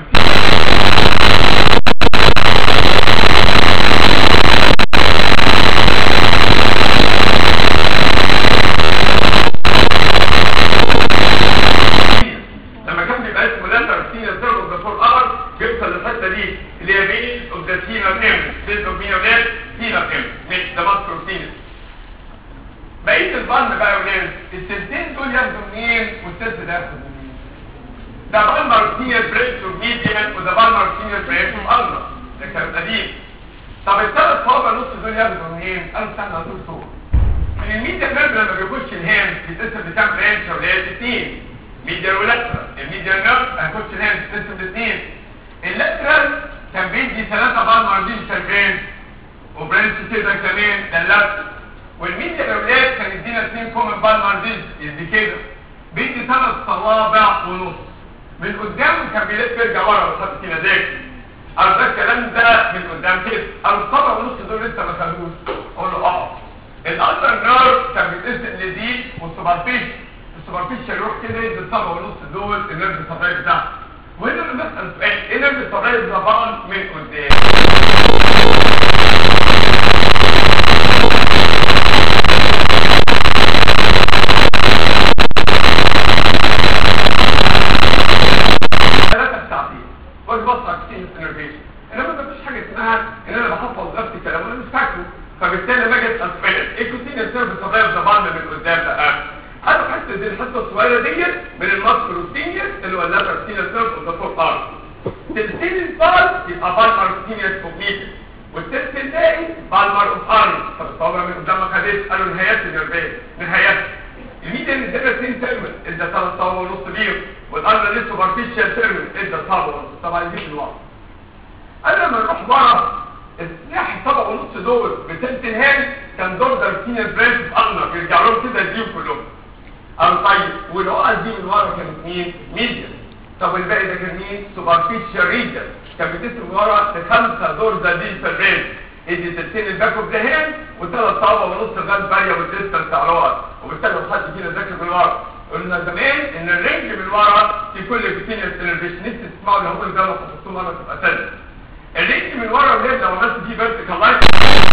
لما كان بيبقى اسمه لاتر سينر سيرف اوف ذا فور اور بيوصل للحته دي اللي هي بيز اوف ذا سينر ام بيز اوف مين يا ولاد سينر ام مش ده ماسكرو سينر بقيه الظن بقى يا ولاد السلسلتين دول ياخدوا منين والسلسله ده ياخد منين ده بالمر سينيور بريتش اوف ميديان وده بالمر سينيور بريتش اوف النر ده كلام قديم طب الثلاث صوابع نص دول ياخدوا منين قالوا استنى دول صور من الميديان نيرف لما بيخش الهاند بيتقسم لكام برانش يا ولاد اثنين ميديان ولاترال الميديان نيرف هيخش الهاند بيتقسم لاثنين اللاترال كان بيدي ثلاثه بالمر ديجيتال برانش وبرانش كده كمان ده اللاترال والميديا الاولاد كان يدينا اثنين كومن بالمر ديج يدي كده بيدي ثلاث صوابع ونص من قدام كان بيلف يرجع ورا لو حد فينا ذاكر او ده الكلام ده من قدام كده او الصوابع ونص دول لسه ما خدوش اقول له اه الاندر نيرف كان بيتقسم لدي والسوبرفيش السوبرفيش يروح كده يدي الصوابع ونص دول النيرف الصباعي بتاعه وهنا انا بسال سؤال ايه النيرف الصباعي طبعا من قدام ثلاثة ساعتين بص بص على سينس انرفيشن انما ما فيش حاجه اسمها ان انا بحفظ نفس الكلام وانا مش فاكره فبالتالي لما اجي اسال سؤال ايه كوتينيوس نيرف سبلاي اوف ذا بالم من قدام بقى انا حاسس ان الحته الصغيره ديت من الماسكر والسينيوس اللي هو اللاتر سينيوس نيرف اوف ذا فور ارم تلتين البال يبقى بالمر سينيوس كوبليت والتلت الباقي بالمر اوف ارم طب الصوابع من قدام ما خدتش قالوا نهايات النرفيه نهايات الميديان ادى اثنين تيرمين ادى ثلاث صوابع ونص بيهم والارم لسه سوبرفيشال تيرمين ادى صابع ونص طبعا دي في الوقت انا لما نروح بره الناحية طبق ونص دول بتلت الهان كان دور ده سينيور برانش اغنر يرجع لهم كده يديهم كلهم قال طيب والعقل دي من ورا كانت مين؟ ميديا طب والباقي ده كان مين؟ سوبرفيشال ريجن كان بتسم من ورا لخمسه دور ده دي في الرينج ادي تلتين الباك اوف ذا هاند وثلاث طابه ونص لغايه باريا والديستنس بتاع الورا وبالتالي لو حد فينا ذاكر من ورا قلنا زمان ان الرينج من ورا في كل كوتينيوس انرفيشن نفسي تسمعوا اللي هم ده لو حفظتوه مره تبقى سهله الرينج من ورا ولاد لو عملت فيه فيرتيكال لاين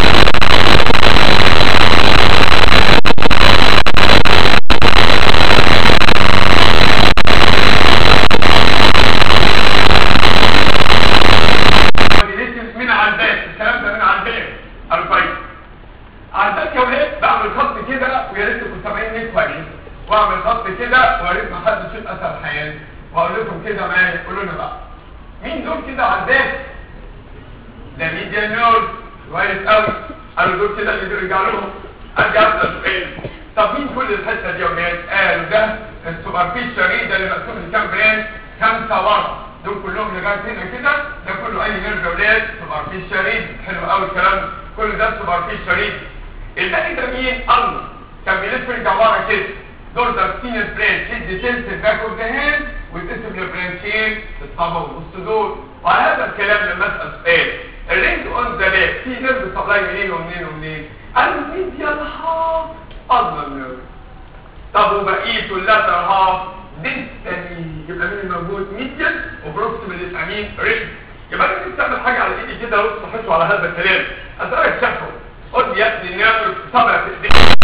من على الباب الكلام ده من على الباب البيت على الباب يا ولاد بعمل خط كده ويا ريت تكونوا سامعيني كويس واعمل خط كده ويا ريت ما حدش يبقى اسهل حياتي واقول لكم كده معايا قولوا لي بقى مين دول كده على الباب ده ميديا نيورز كويس قوي قالوا دول كده اللي بيرجع لهم ارجع اسال سؤال طب مين كل الحته دي يا ولاد قالوا ده السوبرفيشال ريد اللي مقسوم لكام برانش خمسه ورا دول كلهم لغايه هنا كده ده كله اي نيرف يا ولاد سوبرفيشال ريد حلو قوي الكلام ده كل ده سوبرفيشال ريد الباقي ده مين الله كان بيلف يرجع ورا كده دول ده سينيور برانش يدي تلت الباك اوف ذا هاند ويتقسم لبرانشين الطبق والنص دول وعلى هذا الكلام لما اسال سؤال الرينج اون ذا باك في نيرف سبلاي منين ومنين ومنين قالوا ميديا الهاف اضمن نيرف طب وبقيته اللاتر هاف ديستاني يبقى مين موجود ميديان وبروكسيمال يبقى مين رينج يبقى انا كنت تعمل حاجه على ايدي كده لو صحيتوا على هذا الكلام اسالك شكله قول لي يا ابني النيرف طبعا في ايديك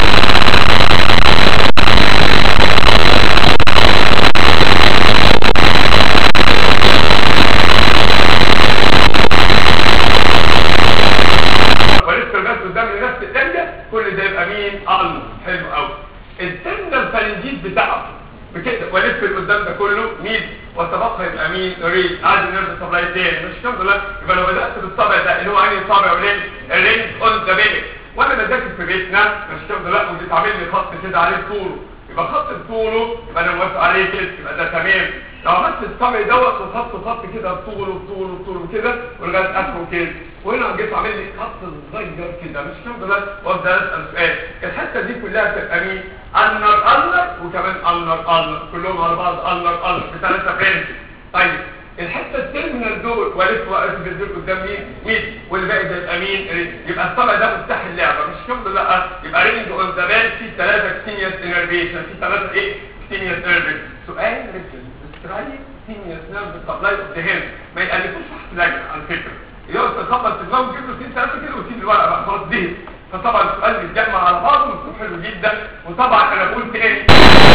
ولسه الناس قدام الناس الثانيه كل ده يبقى مين الله حلو قوي التندر فالنجيز بتاعه بكده ولف قدام ده كله مين وتبقى يبقى مين ريد عادي نيرف سبلاي تاني مش كده لا يبقى لو بدات بالصابع ده اللي هو انهي صابع ولين الرينج اون ذا بيلك وانا بذاكر في بيتنا مش كده لا ودي تعمل لي خط كده عليه طوله يبقى خط طوله يبقى انا موافق عليه كده يبقى ده تمام لو عملت الصابع دوت وخط خط كده طوله طوله طوله كده ولغايه اخره كده وهنا جيت عامل لي خط صغير كده مش كده لا وابدا اسال سؤال الحته دي كلها بتبقى مين انر انر وكمان انر انر كلهم على بعض انر انر بثلاثه برنس طيب الحته التيرمينال دول ولف واقف بالدول قدام مين مين والباقي ده يبقى مين رينج. يبقى الطبع ده مفتاح اللعبه مش كده لا يبقى رينج اون ذا بال في ثلاثه كتينيوس انرفيشن في ثلاثه ايه كتينيوس انرفيشن سؤال ريتشل استرايك كتينيوس نيرف سبلاي اوف ذا هيد ما يقلقوش تحت لجنه على فكره يقعد تخبط في دماغه ويجيب له سين ثلاثه كده ويسيب الورقه بقى خلاص دي فطبعا السؤال بيتجمع على بعضه ويكون حلو جدا وطبعا انا بقول تاني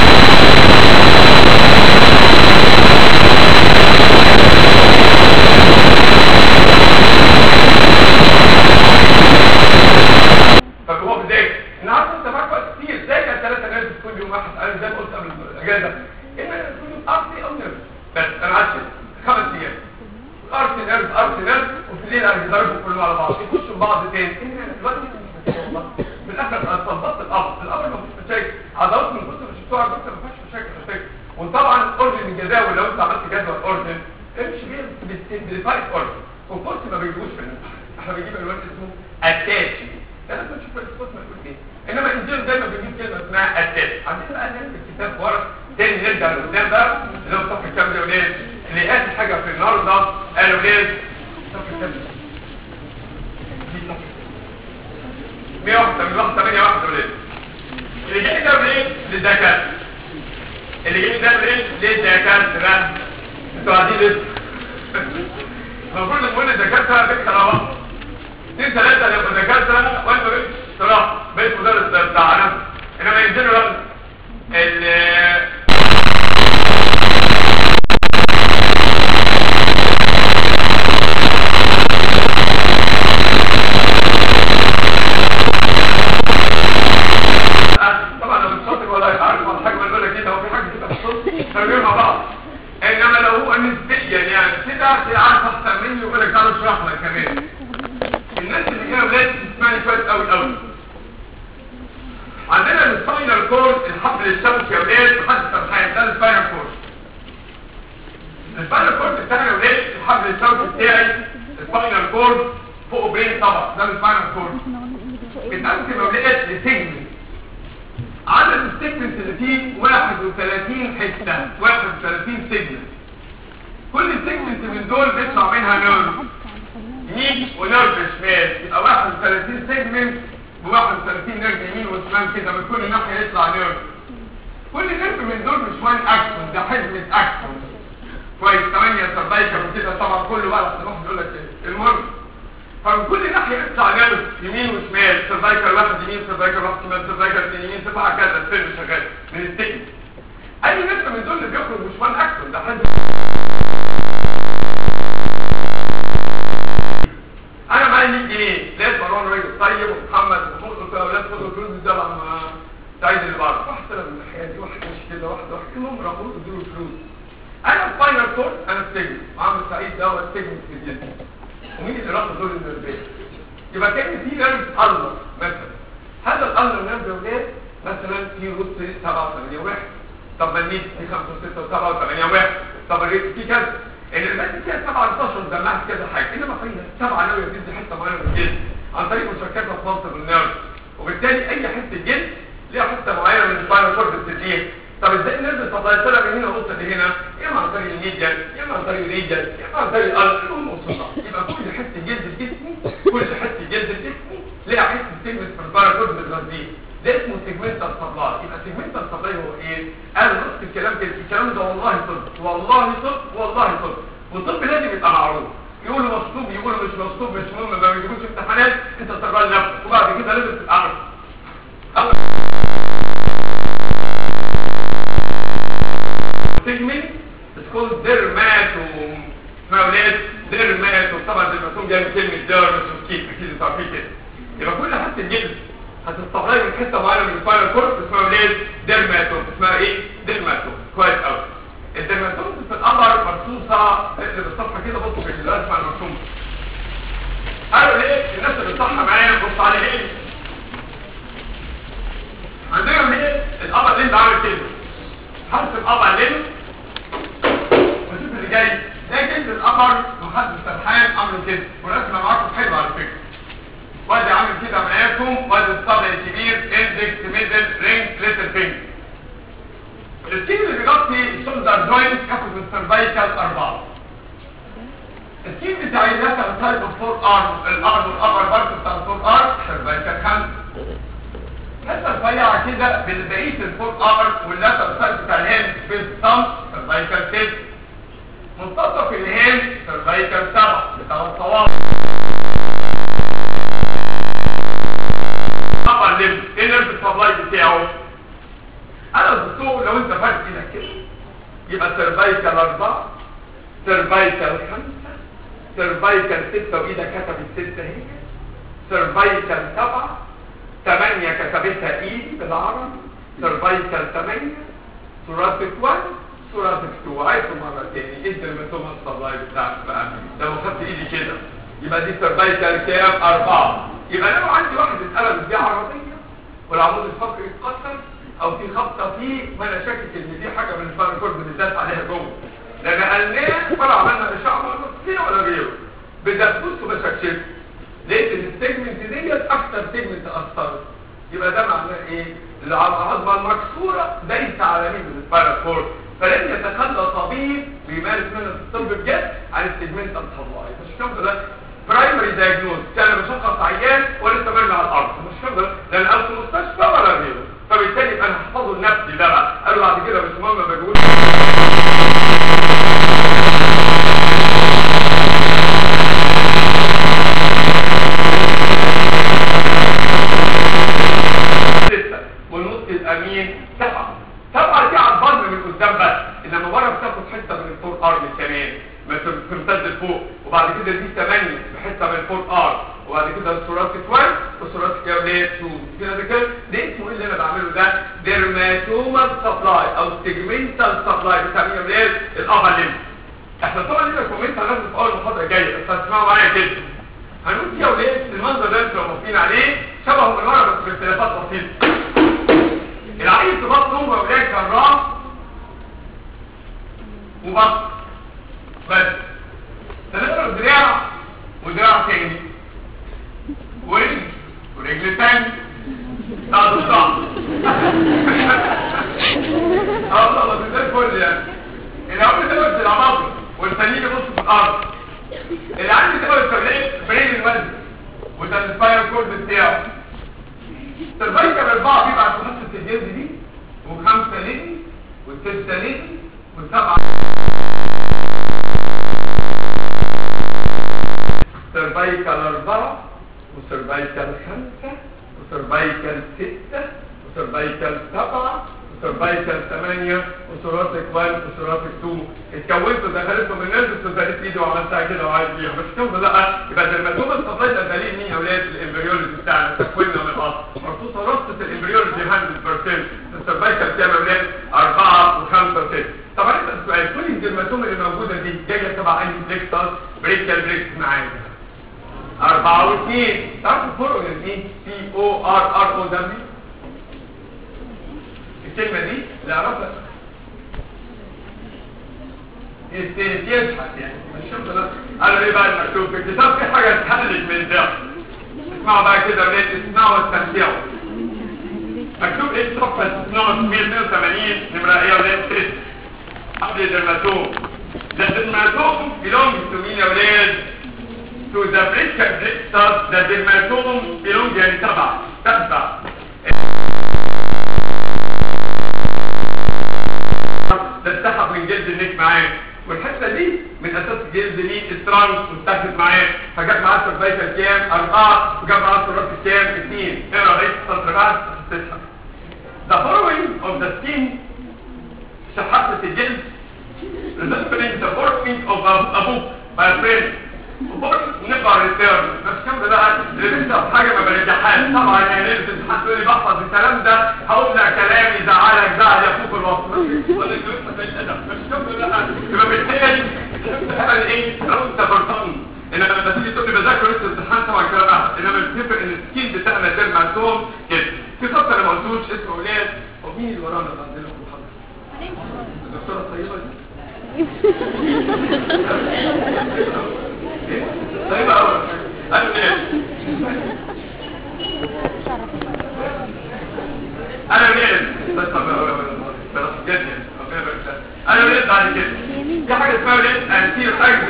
فهو بدايه انا عارف انت معاك وقت كتير زي كان ثلاثه ناس كل يوم واحد انا زي ما قلت قبل الاجازه ان انا كل يوم ارضي او نرف بس انا عارف خمس ايام ارضي نرف ارضي نرف وفي الليل هيضربوا كلهم على بعض يخشوا بعض تاني ان انا دلوقتي مش مشاكل والله في الاخر انا صدقت الامر الامر ما فيش مشاكل عضلات من كتر ما شفتوها على فكره ما فيهاش مشاكل مشاكل وطبعا اورجن الجداول لو انت عملت جدول اورجن امشي بيه بالسمبليفايد اورجن كومبوست ما بيجيبوش في الامتحان احنا بنجيب الوان اسمه اتاتشمنت انا كنت شوف الاسبوت ما يقول ايه انما انجيل دايما بيجيب كلمه اسمها اتات عندنا بقى نرجع الكتاب ورا تاني نرجع لقدام بقى اللي هو صفحه كام يا ولاد اللي قال حاجه في النهارده قالوا ولاد صفحه كام دي صفحه 181 8 واحد ولاد اللي جاي ده منين للدكاتره اللي جاي ده منين للدكاتره انتوا قاعدين لسه المفروض نقول للدكاتره فكره واحده اثنين ثلاثة اللي يبقوا دكاترة وانا ما بقتش صراحة بقيت مدرس بتاع انا انما ينزلوا بقى ال مني ويقول لك تعالى اشرح لك كمان الناس اللي هنا ولاد تسمعني كويس قوي قوي عندنا السباينال كورد الحبل الشوكي يا ولاد لحد السرحان ده السباينال كورد السباينال كورد بتاعنا يا ولاد الحبل الشوكي بتاعي السباينال كورد فوق برين طبعا ده السباينال كورد بتقسم يا ولاد لسيجمنت عدد السيجمنت اللي فيه 31 حته 31 سيجمنت كل سيجمنت من دول بيطلع منها نيرف يمين ونيرف شمال يبقى 31 سيجمنت ب 31 نيرف يمين وشمال كده من كل ناحيه يطلع نيرف كل نيرف من دول مش وان اكشن ده حزمه اكشن كويس 8 سربايكر وكده طبعا كله بقى عشان واحد يقول لك ايه المهم فمن كل ناحيه يطلع نيرف يمين وشمال سربايكر واحد يمين سربايكر واحد شمال سربايكر اثنين يمين تبع كذا الفيلم شغال من السيجمنت اي نيرف من دول اللي بيخرج مش وان اكشن ده حزمه انا معايا 100 جنيه لقيت مروان راجل طيب ومحمد ومحمود قلت له يا اولاد خدوا الفلوس دي لما سعيد اللي بره واحد طلب من الحياه دي واحد مش كده واحد واحد المهم راحوا له ادوا له فلوس انا الفاينل كورس انا السجن وعامل سعيد ده هو السجن في الجنة ومين اللي راح دول النرفين يبقى كان في نرف الله مثلا هذا الالر نرف يا ولاد مثلا في روت 7 8 واحد طب ما النيت في 5 6 7 8 واحد طب الريت في كذا الريت فيها 17 جمعت كذا حاجه انما فينا سبعه نويه بتدي حته معينه من الجلد عن طريق مشاركات في منطقه النيرف وبالتالي اي حته جلد ليها حته معينه من السباينال كورد بتديها طب ازاي النيرف تطلع طلع من هنا نص لهنا يا اما عن طريق الميديان يا اما عن طريق الريجن يا اما عن طريق القلب المهم وصلنا يبقى كل حته جلد في جسمي كل حته جلد في جسمي ليها حته سيجمنت في السباينال كورد بتغذيه ده اسمه سيجمنتال سبلاي يبقى سيجمنتال سبلاي هو ايه قال نص الكلام كده الكلام ده والله طب والله طب والله طب والطب لازم يبقى معروف يقولوا مصطوب يقولوا مش مصطوب مش مهم ما بيجيبوش امتحانات انت تقرا لنفسك وبعد كده لازم تبقى عارف سيجمنت اسمه ديرماتوم اسمها ولاد ديرماتوم طبعا ديرماتوم جاي من كلمه ديرمس وكيف اكيد انتوا عارفين كده يبقى كل حته جلد هتستخرج من حته معينه من السباينال كورد اسمها ولاد ديرماتوم اسمها ايه ديرماتوم كويس قوي الديرماتوم في القمر مرصوصه اللي بالصفحه كده بصوا في الرسمه المرسومه قالوا ليه الناس اللي بتصحى معايا بص على ايه عندنا ايه القمر اللي عامل كده حرف القمر ليه وشوف اللي جاي ده جلد القمر وحد سرحان عامل كده والرسمه معاكم حلوه على فكره وادي عامل كده معاكم وادي الصدع الكبير اندكس ميدل رينج ليتل فينجر السكين اللي بيغطي الشولدر جوينت ياخد من السيرفايكال أربعة السكين بتاع اللاتر سايد الفور ارم الارم والابر بارت بتاع الفور ارم سيرفايكال خمسة حتة رفيعة كده بالبقية الفور ارم واللاتر سايد بتاع الهاند سبيس ثامب سيرفايكال ست منتصف الهاند سيرفايكال سبعة بتاع الصوابع ابر ليب ايه نرف السبلاي بتاعه انا الدكتور لو انت فاكر ايدك كده يبقى سيرفايكال اربعة سيرفايكال خمسة سيرفايكال ستة وايدك كتبت ستة هي سيرفايكال سبعة ثمانية كتبتها ايدي بالعربي سيرفايكال ثمانية ثوراسيك 1 ثوراسيك 2 عايزه مرة تاني انت لما تقوم السبلاي بتاعك بقى لو خدت ايدي كده يبقى دي سيرفايكال كام أربعة يبقى لو عندي واحد اتقلبت دي عربية والعمود الفقري اتكسر او في خبطه فيه وانا شاكك ان دي حاجه من الفار كورد بالذات عليها جوه لان قلناه ولا عملنا اشعه ولا فينا ولا غيره بدبوس وبشكشك لقيت ان السيجمنت ديت اكتر سيجمنت اثرت يبقى ده معناه ايه؟ العظمه المكسوره ليس على مين من الفار كورد فلن يتخلى طبيب بيمارس مهنه الطب بجد عن السيجمنت الطبيعي مش كده ده برايمري دايجنوز كان بشخص عيان ولسه مرمي على الارض مش كده لان قال في المستشفى ولا غيره فبالتالي انا هحفظه لنفسي ده بقى قالوا بعد كده مش مهم ما بجوش ستة والنص الامين سبعة سبعة دي على البطن من قدام بس انما بره بتاخد حتة من الفور ارم كمان ما تمتد لفوق وبعد كده دي ثمانية بحتة من الفور ارم وبعد كده الثوراسيك 1 والثوراسيك اولاد 2 كده ده كده ده اسمه ايه اللي انا بعمله ده ديرماتومال سبلاي او سيجمنتال سبلاي بتاع مين يا ولاد الابر ليمب احنا طبعا لينا كومنت هناخده في اول محاضره جايه بس هتسمعوا معايا كده هنقول فيها وليه المنظر ده انتوا موافقين عليه شبهه من ورا بس باختلافات بسيطه العيل في بطنه وولاد كان راس وبطن بس تنقل دراع ودراع تاني ورجل ورجل تاني بعد الصعب اه والله ده زي الفل يعني الاول تبقى في العماطل والتانيين يبص في الارض اللي عندي تبقى التبليغ برين الوزن وده السباير كورد بتاعه السيرفايكال اربعه بيبقى في نص الجلد دي وخمسه ليدي والسته ليدي والسبعه سيرفايكال اربعه وسيرفايكال خمسه وسيرفايكال سته وسيرفايكال سبعه وسيرفايكال ثمانيه وسوراتك 1 وسوراتك 2 اتكونت ودخلتهم الناس استدلت ايدي وعملتها كده وعايز فيها بس كده لا يبقى ده المكتوب الصفايد ده دليل مين يا اولاد الامبريولوجي بتاعنا تكويننا من الاصل مرصوصه رصه الامبريولوجي 100% السيرفايكال كام يا اولاد 4 و5 و6 طبعا انت السؤال كل الدرماتوم اللي موجوده دي جايه تبع انهي بليكتس بريكال بريكس معايا أربعة واثنين تعرفوا الفرق بين ايه؟ سي او ار ار او دبليو الكلمة دي اللي اعرفها يشحت يعني الشمس ده انا ليه بقى المكتوب في الكتاب في حاجة تحلج من ده اسمعوا بقى كده ولاد اسمعوا واستمتعوا مكتوب ايه صفحة 182 نمرة ايه يا ولاد 6 قبل الدرماتوم ده الدرماتوم belongs to مين يا ولاد to the brisket plexus the dermatome belongs يعني تبع تبع ده اتسحب من جلد النيك معاه والحته دي من اساس جلد مين الترانس واتاخد معاه فجاب معاه سيرفايكال كام اربعه وجاب معاه سيرفايكال كام اثنين ايه رايك السطر بعد تسحب The following of the skin شحطة الجلد resembling the forming of a, a book by a friend نقرا الريتيرن بس كم بقى اللي لسه في حاجه ما برجعهاش طبعا يعني ليله الامتحان تقول لي بحفظ الكلام ده هقول لك كلام يزعلك زعل يفوق الوصف ولا لسه في الادب بس كم بقى يبقى بالتالي تعمل ايه؟ لو انت برطان انما لما تيجي تقول لي بذاكر لسه الامتحان طبعا كلام احسن انما الفكره ان السكين بتاعنا ده مرسوم كده في خط انا ما قلتوش اسمه اولاد ومين اللي ورانا اللي عندنا في المحاضره؟ الدكتوره الطيبه دي طيب اول انا ايه انا مين بس طب بس جد انا مين بعد كده في حاجه اسمها ليه انتير حاجه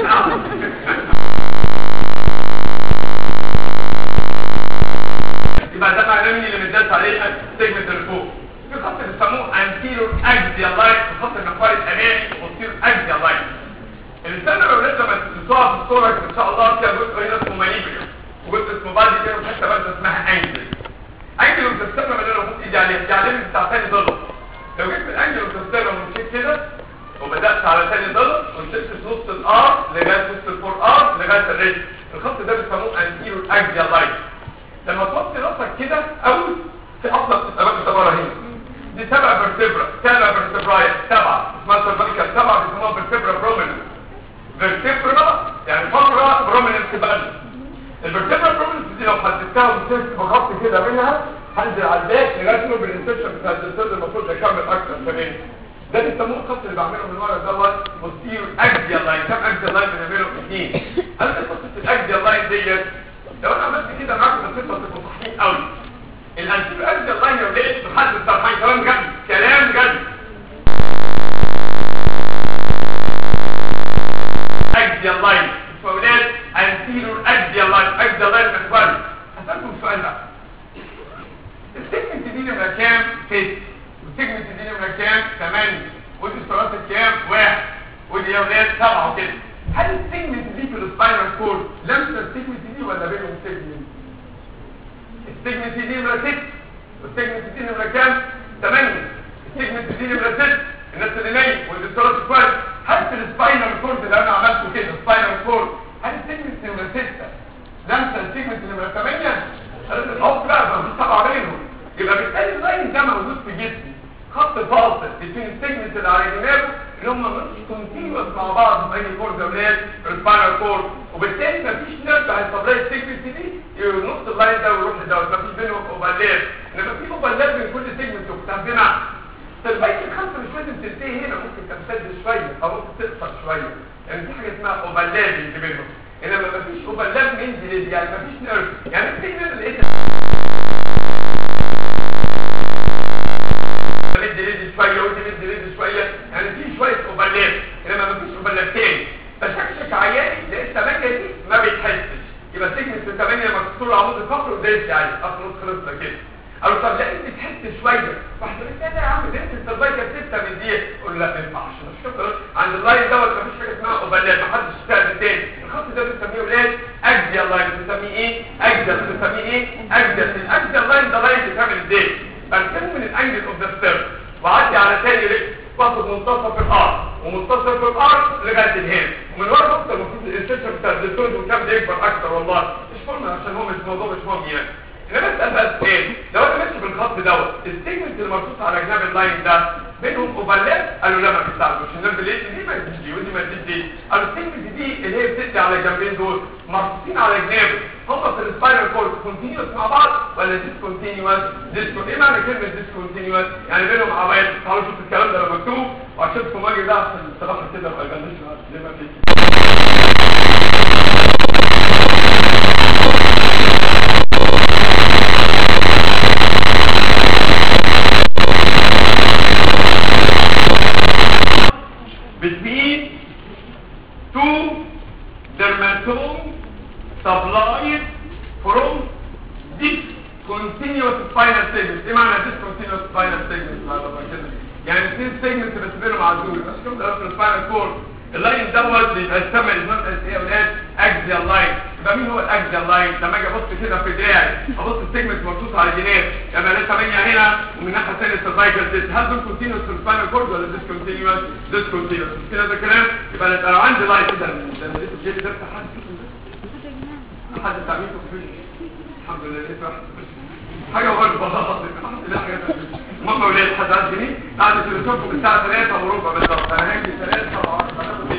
يبقى ده معناه مين اللي متداس عليه سيجمنت الفوق في خط بيسموه انتيرور اكزيال لاين خط المحور الامامي وبوستيرور اكزيال لاين الانسان لو لسه ما تقع في الصوره ان شاء الله فيها جزء هنا اسمه مانيبريوم وجزء اسمه بعد كده وحته بقى اسمها انجل انجل وتستنى من انا بحط ايدي عليه يعني من بتاع تاني ضلع لو جيت من انجل وتستنى ومشيت كده وبدات على تاني ضلع ومشيت في نص الار لغايه نص الفور ار لغايه الريست الخط ده بيسموه انتيرور اكزيال لاين لما توطي راسك كده او في اصلا بتبقى هنا دي سبع فيرتبرا سبع فيرتبرايا سبعة اسمها سيرفيكال سبعة بيسموها فيرتبرا بروميننت فيرتبرا يعني فقرة بروميننت بقى الفيرتبرا بروميننت دي لو حددتها ومسكت بخط كده منها هنزل على الباك لغايه ما بالانسبشن بتاع الجلسات المفروض اكمل اكتر كمان ده بيسموه الخط اللي بعمله من ورا دوت بوستيرو اكزيال لاين كام اكزيال لاين بنعمله اثنين هل قصه الاكزيال لاين ديت لو انا عملت كده معاكم القصه تبقوا صحيحين قوي الانتيرو اكزيال لاين يا ولاد محدد طرحين كلام جد كلام جد اكزيال لاين اسمه ولاد انتيرو اكزيال لاين اكزيال لاين محوري هسألكم السؤال ده السيجمنت دي نمرة كام؟ ست والسيجمنت دي نمرة كام؟ ثمانية ودي الثلاثة كام؟ واحد ودي يا ولاد سبعة وكده هل السيجمنت دي في السباينال كورد لمسة السيجمنت دي ولا بينهم سيجمنت؟ السيجمنت دي نمرة ست والسيجمنت دي نمرة كام؟ ثمانية السيجمنت دي نمرة ست الناس اللي نايم ودي الثلاثة كويس هل في السباينال كورد اللي انا عملته كده سباينال كورد هل السيجمنت نمرة ستة لمسة السيجمنت نمرة ثمانية؟ قالت الحب بقى ما فيش طبعا بينهم يبقى بالتالي اللاين ده موجود في جسمي خط فاصل بين السيجمنت اللي على جنابه اللي هم مش كونتينوس مع مع بعض في اي كورد اولاد السباينال كورد وبالتالي مفيش نرد هيسبلاي السيجمنت دي نص اللاين ده ويروح لدوت مفيش بينهم اوفرلاب انما في اوفرلاب بين كل سيجمنت وبتاعتنا فالبيت الخمسه مش لازم تنتهي هنا ممكن تمتد شويه او ممكن تقصر شويه يعني في حاجه اسمها اوفرلاب اللي بينهم انما مفيش اوفرلاب من دي يعني مفيش نيرف يعني السيجمنت اللي لقيتها مد ريد شويه ودي مد ريد شويه يعني في شويه اوفرلاب انما مفيش اوفرلاب تاني بشكشك عياني لقيت 8 دي ما بيتحسش يبقى سيجمنت 8 مكسور عمود الفقر ودايس يعني اصلا خلصنا كده قالوا طب لا انت تحس شويه واحد يقول لي يا عم ده انت السرفايكل 6 من دي اقول لا ما ينفعش مش كده عند اللاين دوت مفيش حاجه اسمها اوفرلاب محدش اشتغل تاني الخط ده بنسميه ولاد اجزيال لاين بنسميه ايه اجزيال بنسميه ايه اجزيال الاجزيال لاين ده لاين بيتعمل ازاي برسمه من الانجل اوف ذا ستيرن واعدي على تاني رجل واخد منتصف الارض ومنتصف الارض لغايه الهند ومن ورا بص المفروض الانسيشن بتاع الدكتور والكلام ده يكبر اكتر والله مش فورمه عشان هو مش موضوع مش مهم يعني انا بسال بقى سؤال لو انا ماشي بالخط دوت السيجمنت اللي مرصوص على جناب اللاين ده بينهم اوفرلاب قالوا لا ما بيساعدوش النيرف ليش دي ما تدي ودي ما تدي قالوا السيجمنت دي اللي هي بتدي على الجنبين دول مرصوصين على جناب هم في السباينال كورد كونتينيوس مع بعض ولا ديسكونتينيوس ديسكون ايه معنى كلمه ديسكونتينيوس يعني بينهم عوائد تعالوا شوفوا الكلام ده لو مكتوب وهشوفكم واجي ده عشان الصراحه كده ما يبانش زي ما في between two dermatome supplied from this continuous spinal segment ايه معنى this continuous spinal segment هذا بقى كده يعني اثنين segment بس بينهم عزول مش كده في السباينال كورد اللاين دوت بيبقى يسمى اسمها ايه يا اولاد اكزيال لاين يبقى مين هو الاكزيال لاين لما اجي ابص كده في دراعي ابص السيجمنت مرصوص على الجناب يبقى ليه 8 هنا ومن الناحيه الثانيه السيرفايكال ديس هل دول كونتينوس في السباينال كورد ولا ديس كونتينوس ديس كونتينوس كده ده كلام يبقى انا لو عندي لاين كده ده انا لقيت الجلد ده بتاع حد حد تعميته في الحمد لله لقيت واحد حاجه برضه الحمد لله حاجه المهم ولاد حد عايز جنيه بعد تليفونكم الساعه 3 وربع بالظبط انا هاجي 3 و